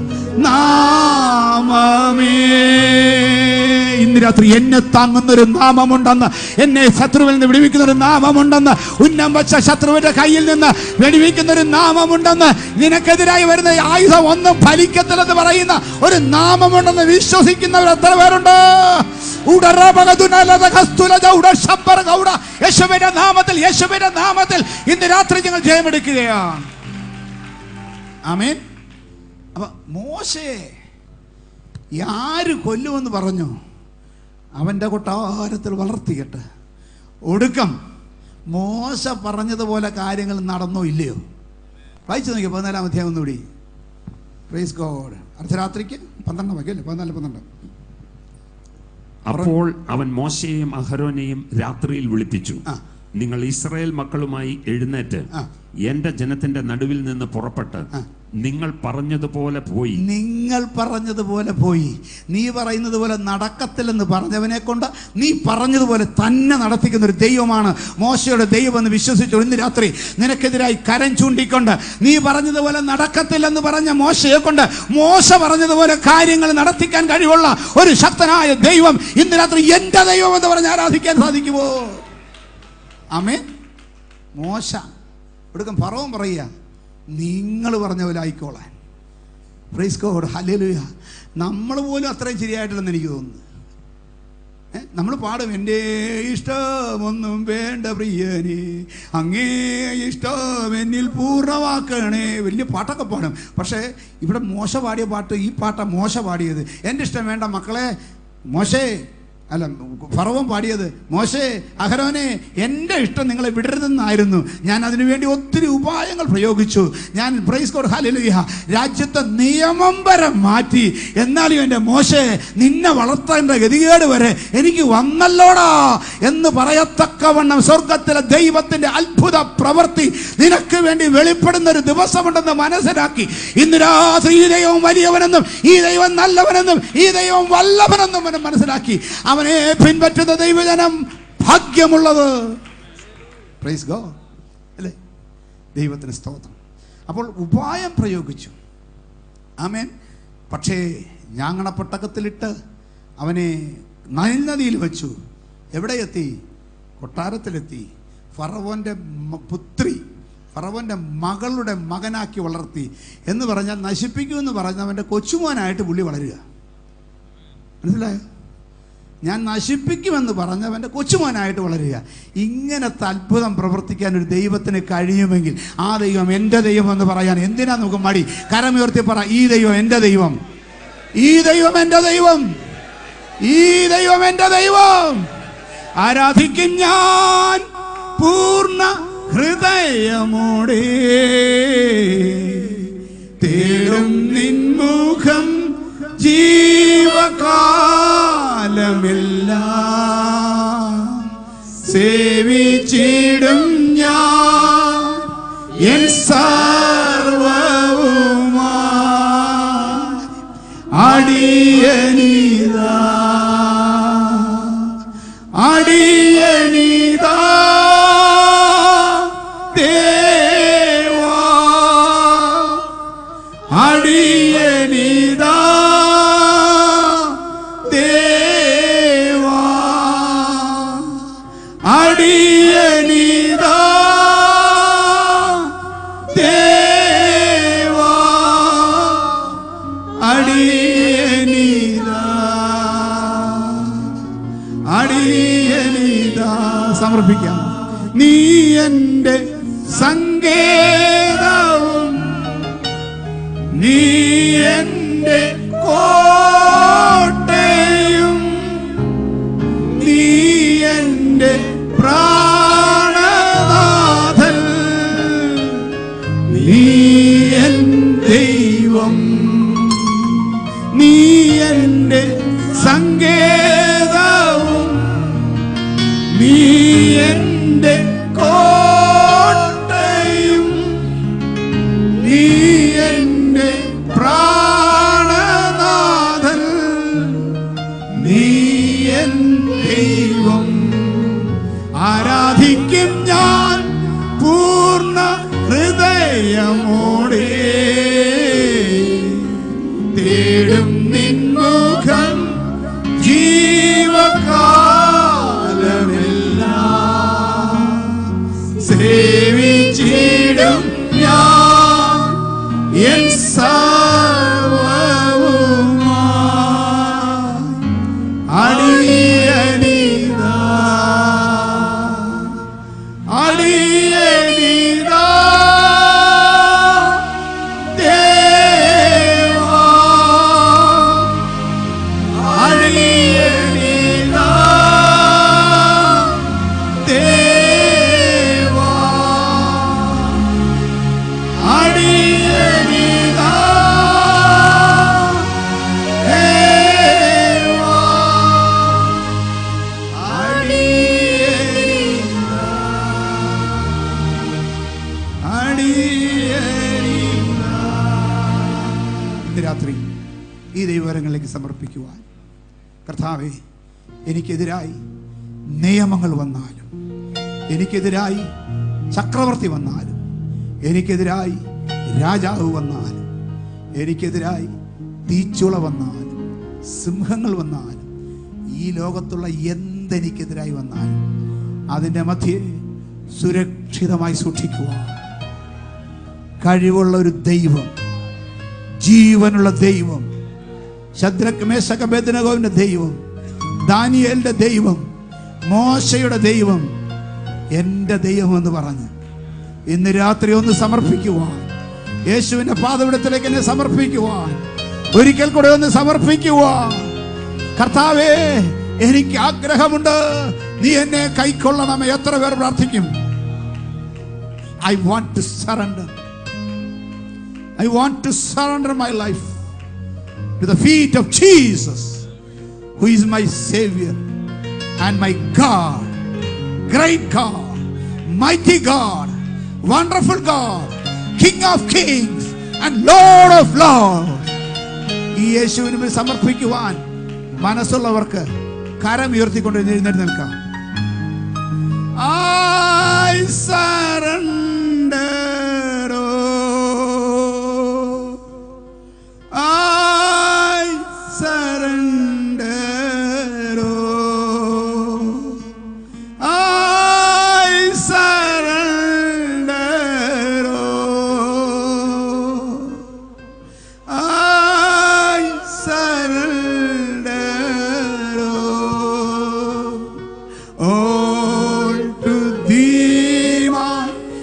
നാമമേ ഇന്ന് രാത്രി എന്നെ താങ്ങുന്ന ഒരു നാമമുണ്ടെന്ന് എന്നെ ശത്രുവിൽ നിന്ന് വിടുവിക്കുന്ന ഒരു നാമമുണ്ടെന്ന് ഉന്നം വച്ച ശത്രുവിന്റെ കയ്യിൽ നിന്ന് വെടിവെക്കുന്ന ഒരു നാമമുണ്ടെന്ന് നിനക്കെതിരായി വരുന്ന ഈ ആയുധം ഒന്നും ഫലിക്കത്തില്ലെന്ന് പറയുന്ന ഒരു നാമമുണ്ടെന്ന് വിശ്വസിക്കുന്നവർ എത്ര പേരുണ്ട് ഉടറപകതുനലത കസ്തുലത ഉടശമ്പറ ഗൗഡ. യേശുവിന്റെ നാമത്തിൽ യേശുവിന്റെ നാമത്തിൽ ഇന്ന് രാത്രി ഞങ്ങൾ ജയമെടുക്കുകയാണ് ആമേൻ അപ്പൊ മോശേ ആര് കൊല്ലുമെന്ന് പറഞ്ഞു അവൻ്റെ കൊട്ടാരത്തിൽ വളർത്തിയിട്ട് ഒടുക്കം മോശ പറഞ്ഞതുപോലെ കാര്യങ്ങൾ നടന്നോ ഇല്ലയോ വായിച്ചു നോക്കിയോ പതിനാലാം അധ്യായം ഒന്നുകൂടി പ്രൈസ് ഗോഡ് അർദ്ധരാത്രിക്ക് പന്ത്രണ്ട് വാക്യം അല്ലേ പതിനാല് പന്ത്രണ്ട് അപ്പോൾ അവൻ മോശയെയും അഹരോനെയും രാത്രിയിൽ വിളിപ്പിച്ചു ആ. നിങ്ങൾ ഇസ്രായേൽ മക്കളുമായി എഴുന്നേറ്റ് ആ. എന്റെ ജനത്തിന്റെ നടുവിൽ നിന്ന് പുറപ്പെട്ട് നിങ്ങൾ പറഞ്ഞതുപോലെ പോയി നിങ്ങൾ പറഞ്ഞതുപോലെ പോയി നീ പറയുന്നത് പോലെ നടക്കത്തില്ലെന്ന് പറഞ്ഞവനെ കൊണ്ട് നീ പറഞ്ഞതുപോലെ തന്നെ നടത്തിക്കുന്ന ഒരു ദൈവമാണ് മോശയുടെ ദൈവം എന്ന് വിശ്വസിച്ചു ഇന്ന് രാത്രി നിനക്കെതിരായി കരം ചൂണ്ടിക്കൊണ്ട് നീ പറഞ്ഞതുപോലെ നടക്കത്തില്ലെന്ന് പറഞ്ഞ മോശയെ കൊണ്ട് മോശ പറഞ്ഞതുപോലെ കാര്യങ്ങൾ നടത്തിക്കാൻ കഴിവുള്ള ഒരു ശക്തനായ ദൈവം ഇന്ന് രാത്രി എന്റെ ദൈവം എന്ന് പറഞ്ഞ് ആരാധിക്കാൻ സാധിക്കുമോ ആമേ മോശ ഒടുക്കം പറവും പറയുക നിങ്ങൾ പറഞ്ഞ പോലെ ആയിക്കോളാൻ പ്രൈസ് ഗോഡ് ഹല്ലേലൂയ നമ്മൾ പോലും അത്രയും ശരിയായിട്ടില്ലെന്ന് എനിക്ക് തോന്നുന്നു നമ്മൾ പാടും എൻ്റെ ഇഷ്ടമൊന്നും വേണ്ട പ്രിയനെ അങ്ങേ ഇഷ്ടം എന്നിൽ പൂർണ്ണമാക്കണേ വലിയ പാട്ടൊക്കെ പാടും പക്ഷേ ഇവിടെ മോശ പാടിയ പാട്ട് ഈ പാട്ടാ മോശ പാടിയത് എൻ്റെ ഇഷ്ടം വേണ്ട മക്കളെ മോശേ അല്ല ഫറവൻ പാടിയത് മോശേ അഹരോനെ എൻ്റെ ഇഷ്ടം നിങ്ങളെ വിടരുതെന്നായിരുന്നു ഞാൻ അതിനുവേണ്ടി ഒത്തിരി ഉപായങ്ങൾ പ്രയോഗിച്ചു ഞാൻ പ്രൈസ് കോഡ് ഹാലലുയ രാജ്യത്തെ നിയമം വരെ മാറ്റി എന്നാലും എൻ്റെ മോശേ നിന്നെ വളർത്തേണ്ട ഗതികേട് വരെ എനിക്ക് വന്നല്ലോടാ എന്ന് പറയത്തക്കവണ്ണം സ്വർഗത്തിലെ ദൈവത്തിന്റെ അത്ഭുത പ്രവൃത്തി നിനക്ക് വേണ്ടി വെളിപ്പെടുന്ന ഒരു ദിവസമുണ്ടെന്ന് മനസ്സിലാക്കി ഇന്ന് രാത്രി ഈ ദൈവം വലിയവനെന്നും ഈ ദൈവം നല്ലവനെന്നും ഈ ദൈവം വല്ലഭനെന്നും അവൻ മനസ്സിലാക്കി അവനെ പിൻപറ്റുന്ന ദൈവജനം ഭാഗ്യമുള്ളത് പ്രൈസ് ഗോ അല്ലേ ദൈവത്തിന് സ്തോത്രം അപ്പോൾ ഉപായം പ്രയോഗിച്ചു ആമേൻ പക്ഷേ ഞാങ്ങണപ്പെട്ടകത്തിലിട്ട് അവനെ നദിയിൽ വെച്ചു എവിടെ എത്തി കൊട്ടാരത്തിലെത്തി ഫറവോൻ്റെ മ- പുത്രി ഫറവോൻ്റെ മകളുടെ മകനാക്കി വളർത്തി എന്ന് പറഞ്ഞാൽ നശിപ്പിക്കുമെന്ന് പറഞ്ഞവൻ്റെ കൊച്ചുമോനായിട്ട് പുള്ളി വളരുക മനസ്സിലായോ ഞാൻ നശിപ്പിക്കുമെന്ന് പറഞ്ഞവൻ്റെ കൊച്ചുമോനായിട്ട് വളരുക ഇങ്ങനത്തെ അത്ഭുതം പ്രവർത്തിക്കാൻ ഒരു ദൈവത്തിന് കഴിയുമെങ്കിൽ ആ ദൈവം എൻ്റെ ദൈവം എന്ന് പറയാൻ എന്തിനാ നമുക്ക് മടി കരമുയർത്തി പറ ഈ ദൈവം എൻ്റെ ദൈവം ഈ ദൈവം എൻ്റെ ദൈവം ഈ ദൈവം എൻ്റെ ദൈവം ആരാധിക്കും ഞാൻ പൂർണ്ണ ഹൃദയമോടെ തേടും നിൻമുഖം ജീവകാലമെല്ലാം സേവിച്ചിടും ഞാൻ എൻ സർവവുമാ അടിയനിതാ അടിയനിതാ ദേവാ അടിയനിതാ ദേവാ അടിയനിതാ ദേവാ അടിയനിതാ അടിയനിതാ സമർപ്പിക്കാം നീ എൻ്റെ സങ്കേതവും നീ എൻ്റെ കോട്ടയും നീ എൻ്റെ പ്രാണനാഥൻ നീ എൻ ദൈവം നീ എൻ്റെ സങ്കേതവും നീ എൻ്റെ കോട്ടയും നീ എൻ്റെ പ്രാണനാഥൻ നീ എൻ ദൈവം ആരാധിക്കും ഞാൻ പൂർണ്ണ ഹൃദയമോടെ തേടും നിൻമുഖം ജീവകാലമെല്ലാം സേവിച്ചിടും ഞാൻ എൻ സർവവുമാ അടിയനിതാ അടിയനിതാ ദേവാ അടിയനിതാ ദേവാ അടിയനിതാ ഇന്ന് രാത്രി ഈ ദൈവകരങ്ങളിലേക്ക് സമർപ്പിക്കുവാൻ കർത്താവെ എനിക്കെതിരായി നിയമങ്ങൾ വന്നാലും എനിക്കെതിരായി ചക്രവർത്തി വന്നാലും എനിക്കെതിരായി രാജാവ് വന്നാലും എനിക്കെതിരായി തീച്ചുള വന്നാലും സിംഹങ്ങൾ വന്നാലും ഈ ലോകത്തുള്ള എന്തെനിക്കെതിരായി വന്നാലും അതിൻ്റെ മധ്യേ സുരക്ഷിതമായി സൂക്ഷിക്കുക കഴിവുള്ള ഒരു ദൈവം ജീവനുള്ള ദൈവം ശദ്രക് മേശക ബേദനഗോവിന്റെ ദൈവം ദാനിയേലിന്റെ ദൈവം മോശയുടെ ദൈവം എൻ്റെ ദൈവം എന്ന് പറഞ്ഞ് ഇന്ന് രാത്രി ഒന്ന് സമർപ്പിക്കുവാൻ യേശുവിന്റെ പാതവിടത്തിലേക്ക് എന്നെ സമർപ്പിക്കുവാൻ ഒരിക്കൽ കൂടെ ഒന്ന് സമർപ്പിക്കുവാൻ കർത്താവേ എനിക്ക് ആഗ്രഹമുണ്ട് നീ എന്നെ കൈക്കൊള്ളണമേ എത്ര പേർ പ്രാർത്ഥിക്കും I want to surrender I want to surrender my life to the feet of Jesus, who is my Savior and my God, great God, mighty God, wonderful God, King of kings and Lord of lords. ഈ യേശുവിന് മുമ്പിൽ സമർപ്പിക്കുവാൻ മനസ്സുള്ളവർക്ക് കരം ഉയർത്തിക്കൊണ്ട് എഴുന്നേറ്റ് നിൽക്കാം I surrender. oh. I surrender. oh. I surrender. oh. I surrender. oh. All to thee, my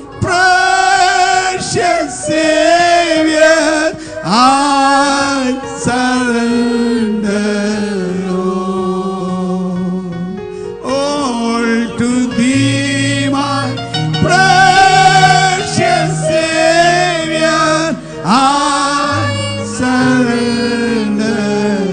precious Savior, I surrender. oh. All to thee, my precious Savior, I surrender.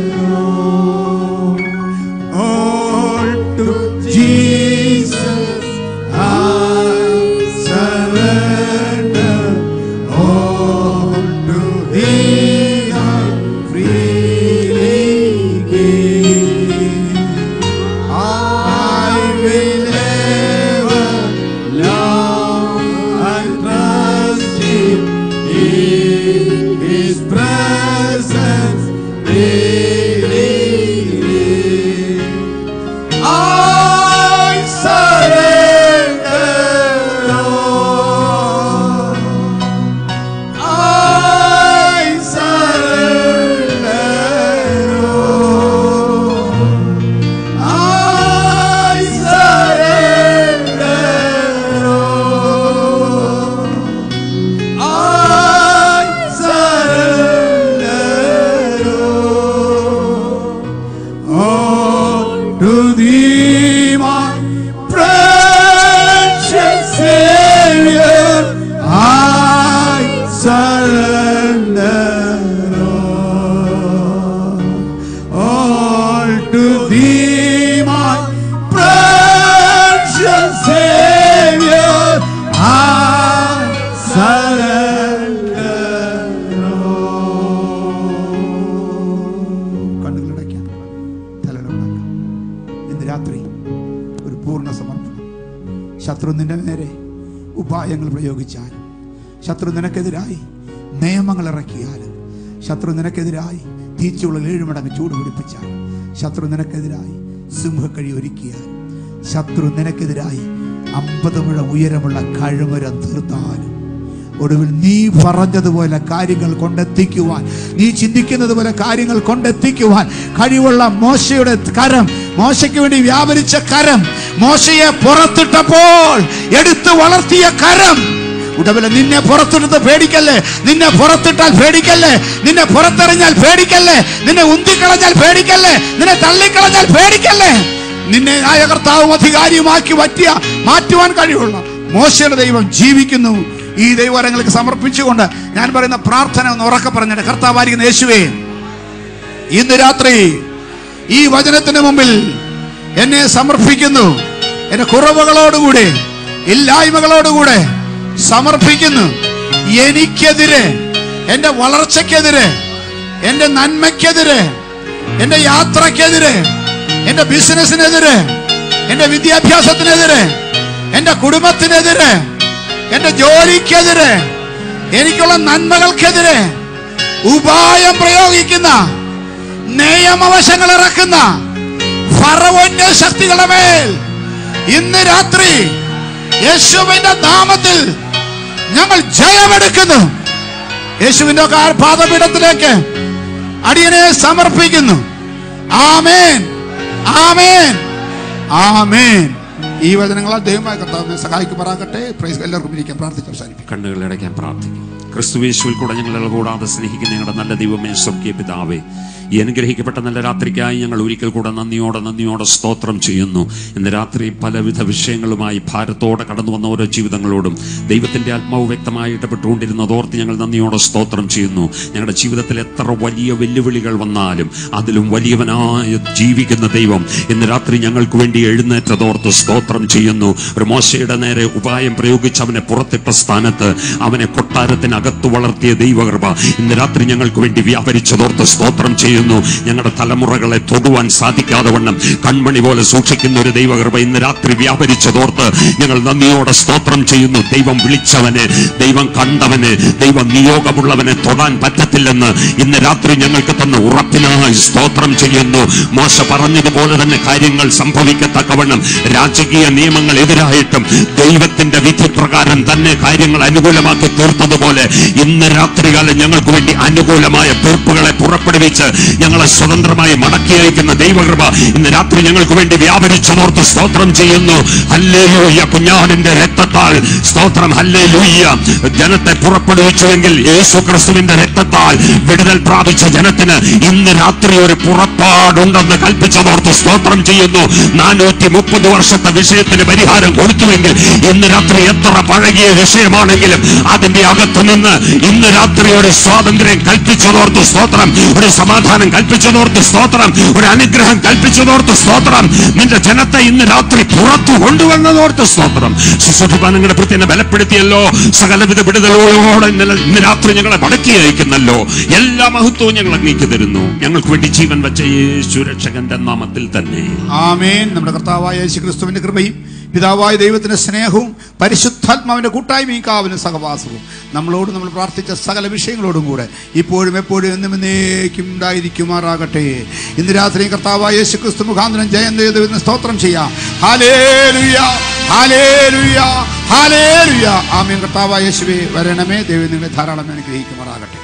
oh. All to Jesus I surrender. All to Thee I freely give. I will ever love and trust Him in His presence. Really live. I surrender. all. I surrender. all. I surrender. all. I surrender. all. All to thee, my precious Savior, I surrender. all. All to thee, my precious Savior, I surrender. കണ്ണുകളടയ്ക്കാം തലയിലുണ്ടാക്കാം ഇന്ന് രാത്രി ഒരു പൂർണ്ണ സമർപ്പണം ശത്രു നിന്റെ നേരെ ഉപായങ്ങൾ പ്രയോഗിച്ചാലും ശത്രു നിനക്കെതിരായി നിയമങ്ങൾ ഇറക്കിയാലും ശത്രു നിനക്കെതിരായി തീച്ചുള്ളിൽ ഏഴുമടങ്ങ് ചൂട് പിടിപ്പിച്ചാൽ ശത്രു നിനക്കെതിരായി സിംഹക്കഴി ഒരുക്കിയാൽ ശത്രു നിനക്കെതിരായി അമ്പത് മുഴ ഉയരമുള്ള കഴുമരം തീർത്താലും ഒടുവിൽ നീ പറഞ്ഞതുപോലെ കാര്യങ്ങൾ കൊണ്ടെത്തിക്കുവാൻ നീ ചിന്തിക്കുന്നത് പോലെ കാര്യങ്ങൾ കൊണ്ടെത്തിക്കുവാൻ കഴിവുള്ള മോശയുടെ കരം മോശയ്ക്ക് വേണ്ടി വ്യാപരിച്ച കരം മോശയെ പുറത്തിട്ടപ്പോൾ എടുത്തു വളർത്തിയ കരം ഉടവില നിന്നെ പുറത്തെടുത്ത് പേടിക്കല്ലേ നിന്നെ പുറത്തിട്ടാൽ പേടിക്കല്ലേ നിന്നെ പുറത്തെറിഞ്ഞാൽ പേടിക്കല്ലേ നിന്നെ ഉന്തിക്കളഞ്ഞാൽ പേടിക്കല്ലേ നിന്നെ തള്ളിക്കളഞ്ഞാൽ പേടിക്കല്ലേ നിന്നെ ആയ കർത്താവും അധികാരിയുമാക്കി പറ്റിയ മാറ്റുവാൻ കഴിവുള്ള മോശയുടെ ദൈവം ജീവിക്കുന്നു ഈ ദൈവവരങ്ങൾക്ക് സമർപ്പിച്ചുകൊണ്ട് ഞാൻ പറയുന്ന പ്രാർത്ഥന ഒന്ന് ഉറക്കെ പറഞ്ഞിട്ട് കർത്താവായിരിക്കുന്ന യേശുവേ ഇന്ന് രാത്രി ഈ വചനത്തിന് മുമ്പിൽ എന്നെ സമർപ്പിക്കുന്നു എന്റെ കുറവുകളോടുകൂടെ ഇല്ലായ്മകളോടുകൂടെ സമർപ്പിക്കുന്നു എനിക്കെതിരെ എന്റെ വളർച്ചയ്ക്കെതിരെ എന്റെ നന്മയ്ക്കെതിരെ എന്റെ യാത്രക്കെതിരെ എന്റെ ബിസിനസ്സിനെതിരെ എന്റെ വിദ്യാഭ്യാസത്തിനെതിരെ എന്റെ കുടുംബത്തിനെതിരെ എന്റെ ജോലിക്കെതിരെ എനിക്കുള്ള നന്മകൾക്കെതിരെ ഉപായം പ്രയോഗിക്കുന്ന നിയമവശങ്ങൾ ഇറക്കുന്ന ഫറവോന്റെ ശക്തികളുടെ മേൽ ഇന്ന് രാത്രി യേശുവിന്റെ നാമത്തിൽ ഞങ്ങൾ ജയമെടുക്കുന്നു യേശുവിന്റെ കാൽ പാദപീഠത്തിലേക്ക് അടിയനെ സമർപ്പിക്കുന്നു ആമേൻ ആമേൻ ആമേൻ ഈ വചനങ്ങളാൽ ദൈവമായ കർത്താവിനെ സഹായിക്കുമാറാകട്ടെ പ്രൈസ് എല്ലാവർക്കും ഇരിക്കാൻ പ്രാർത്ഥിച്ച് അവസാനിപ്പിക്കും കണ്ണുകൾ അടയ്ക്കാൻ പ്രാർത്ഥിക്കും ക്രിസ്തുവേശുവിൽ കൂടെ ഞങ്ങളെ കൂടാതെ സ്നേഹിക്കുന്ന ഞങ്ങളുടെ നല്ല ദൈവമേ സ്വർഗീയ പിതാവേ ഈ അനുഗ്രഹിക്കപ്പെട്ട നല്ല രാത്രിക്കായി ഞങ്ങൾ ഒരിക്കൽ കൂടെ നന്ദിയോടെ നന്ദിയോടെ സ്തോത്രം ചെയ്യുന്നു ഇന്ന് രാത്രി പലവിധ വിഷയങ്ങളുമായി ഭാരത്തോടെ കടന്നു വന്ന ഓരോ ജീവിതങ്ങളോടും ദൈവത്തിന്റെ ആത്മാവ് വ്യക്തമായി ഇടപെട്ടുകൊണ്ടിരുന്നത് ഓർത്ത് ഞങ്ങൾ നന്ദിയോടെ സ്തോത്രം ചെയ്യുന്നു ഞങ്ങളുടെ ജീവിതത്തിൽ എത്ര വലിയ വെല്ലുവിളികൾ വന്നാലും അതിലും വലിയവനായ ജീവിക്കുന്ന ദൈവം ഇന്ന് രാത്രി ഞങ്ങൾക്ക് വേണ്ടി എഴുന്നേറ്റതോർത്ത് സ്തോത്രം ചെയ്യുന്നു ഒരു മോശയുടെ നേരെ ഉപായം പ്രയോഗിച്ച് അവനെ പുറത്തിട്ട സ്ഥാനത്ത് അവനെ കൊട്ടാരത്തിനകത്ത് വളർത്തിയ ദൈവകൃപ ഇന്ന് രാത്രി ഞങ്ങൾക്ക് വേണ്ടി വ്യാപരിച്ചതോർത്ത് സ്തോത്രം ചെയ്യുന്നു ഞങ്ങളുടെ തലമുറകളെ തൊടുവാൻ സാധിക്കാതെ വണ്ണം കൺമണി പോലെ സൂക്ഷിക്കുന്ന ഒരു ദൈവകൃപ ഇന്ന് രാത്രി വ്യാപരിച്ചതോർത്ത് ഞങ്ങൾ നന്ദിയോടെ സ്തോത്രം ചെയ്യുന്നു ദൈവം വിളിച്ചവനെ ദൈവം കണ്ടവനെ ദൈവം നിയോഗമുള്ളവനെ തൊടാൻ പറ്റത്തില്ലെന്ന് ഇന്ന് രാത്രി ഞങ്ങൾക്ക് തന്ന ഉറപ്പിനായി സ്തോത്രം ചെയ്യുന്നു മോശ പറഞ്ഞതുപോലെ തന്നെ കാര്യങ്ങൾ സംഭവിക്കത്തക്കവണ്ണം രാജകീയ നിയമങ്ങൾ എതിരായിട്ടും ദൈവത്തിന്റെ വിധി പ്രകാരം തന്നെ കാര്യങ്ങൾ അനുകൂലമാക്കി തീർത്തതുപോലെ ഇന്ന് രാത്രികാലം ഞങ്ങൾക്ക് വേണ്ടി അനുകൂലമായ തീർപ്പുകളെ പുറപ്പെടുവിച്ച് ഞങ്ങളെ സ്വതന്ത്രമായി മടക്കി അയക്കുന്ന ദൈവകൃപ ഇന്ന് രാത്രി ഞങ്ങൾക്ക് വേണ്ടി വ്യാപരിച്ചതോർത്ത് സ്തോത്രം ചെയ്യുന്നു ഹല്ലേലൂയ കുഞ്ഞാനിന്റെ രക്തത്താൽ സ്തോത്രം ഹല്ലേലൂയ ജനത്തെ പുറപ്പെടുവിച്ചുവെങ്കിൽ യേശു ക്രിസ്തുവിന്റെ രക്തത്താൽ വിടുതൽ പ്രാപിച്ച ജനത്തിന് ഇന്ന് രാത്രി ഒരു പുറപ്പാടുണ്ടെന്ന് കൽപ്പിച്ചതോർത്ത് സ്തോത്രം ചെയ്യുന്നു നാനൂറ്റി മുപ്പത് വർഷത്തെ വിഷയത്തിന് പരിഹാരം കൊടുത്തുവെങ്കിൽ ഇന്ന് രാത്രി എത്ര പഴകിയ വിഷയമാണെങ്കിലും അതിന്റെ അകത്ത് നിന്ന് ഇന്ന് രാത്രി ഒരു സ്വാതന്ത്ര്യം കൽപ്പിച്ചതോർത്ത് സ്തോത്രം ഒരു സമാധാനം കൽപ്പിച്ചതോർത്ത് സ്തോത്രം ഒരു അനുഗ്രഹം കൽപ്പിച്ചതോർത്ത് സ്തോത്രം നിന്റെ ജനത്തെ ഇന്ന് രാത്രി പുറത്തു കൊണ്ടുവന്നതോർത്ത് സ്തോത്രം ശിശുഭിമാനങ്ങളുടെ പ്രത്യേക ബലപ്പെടുത്തിയല്ലോ സകലവിധ വിടുതലോടെ ഇന്നലെ ഇന്ന് രാത്രി ഞങ്ങളെ മടക്കി അയക്കുന്നല്ലോ എല്ലാ മഹത്വവും ഞങ്ങൾ അങ്ങേക്ക് തരുന്നു ഞങ്ങൾക്ക് വേണ്ടി ജീവൻ വെച്ച യേശു രക്ഷകന്റെ നാമത്തിൽ തന്നെ ആമേൻ നമ്മുടെ കർത്താവായ യേശു ക്രിസ്തുവിന്റെ കൃപയും പിതാവായ ദൈവത്തിന്റെ സ്നേഹവും പരിശുദ്ധാത്മാവിന്റെ കൂട്ടായ്മയും കാവലും സഹവാസവും നമ്മളോട് നമ്മൾ പ്രാർത്ഥിച്ച സകല വിഷയങ്ങളോടും കൂടെ ഇപ്പോഴും എപ്പോഴും എന്നും എന്നേക്കും ഉണ്ടായിരിക്കുമാറാകട്ടെ ഇന്ന് രാത്രി കർത്താവായ യേശു ക്രിസ്തു മുഖാന്തരം ജയം ചെയ്ത് സ്തോത്രം ചെയ്യാം ഹാലേലുയ ഹാലേലുയ ഹാലേലുയ ആമേൻ കർത്താവായ യേശുവേ വരണമേ ദൈവം നിങ്ങളെ ധാരാളം അനുഗ്രഹിക്കുമാറാകട്ടെ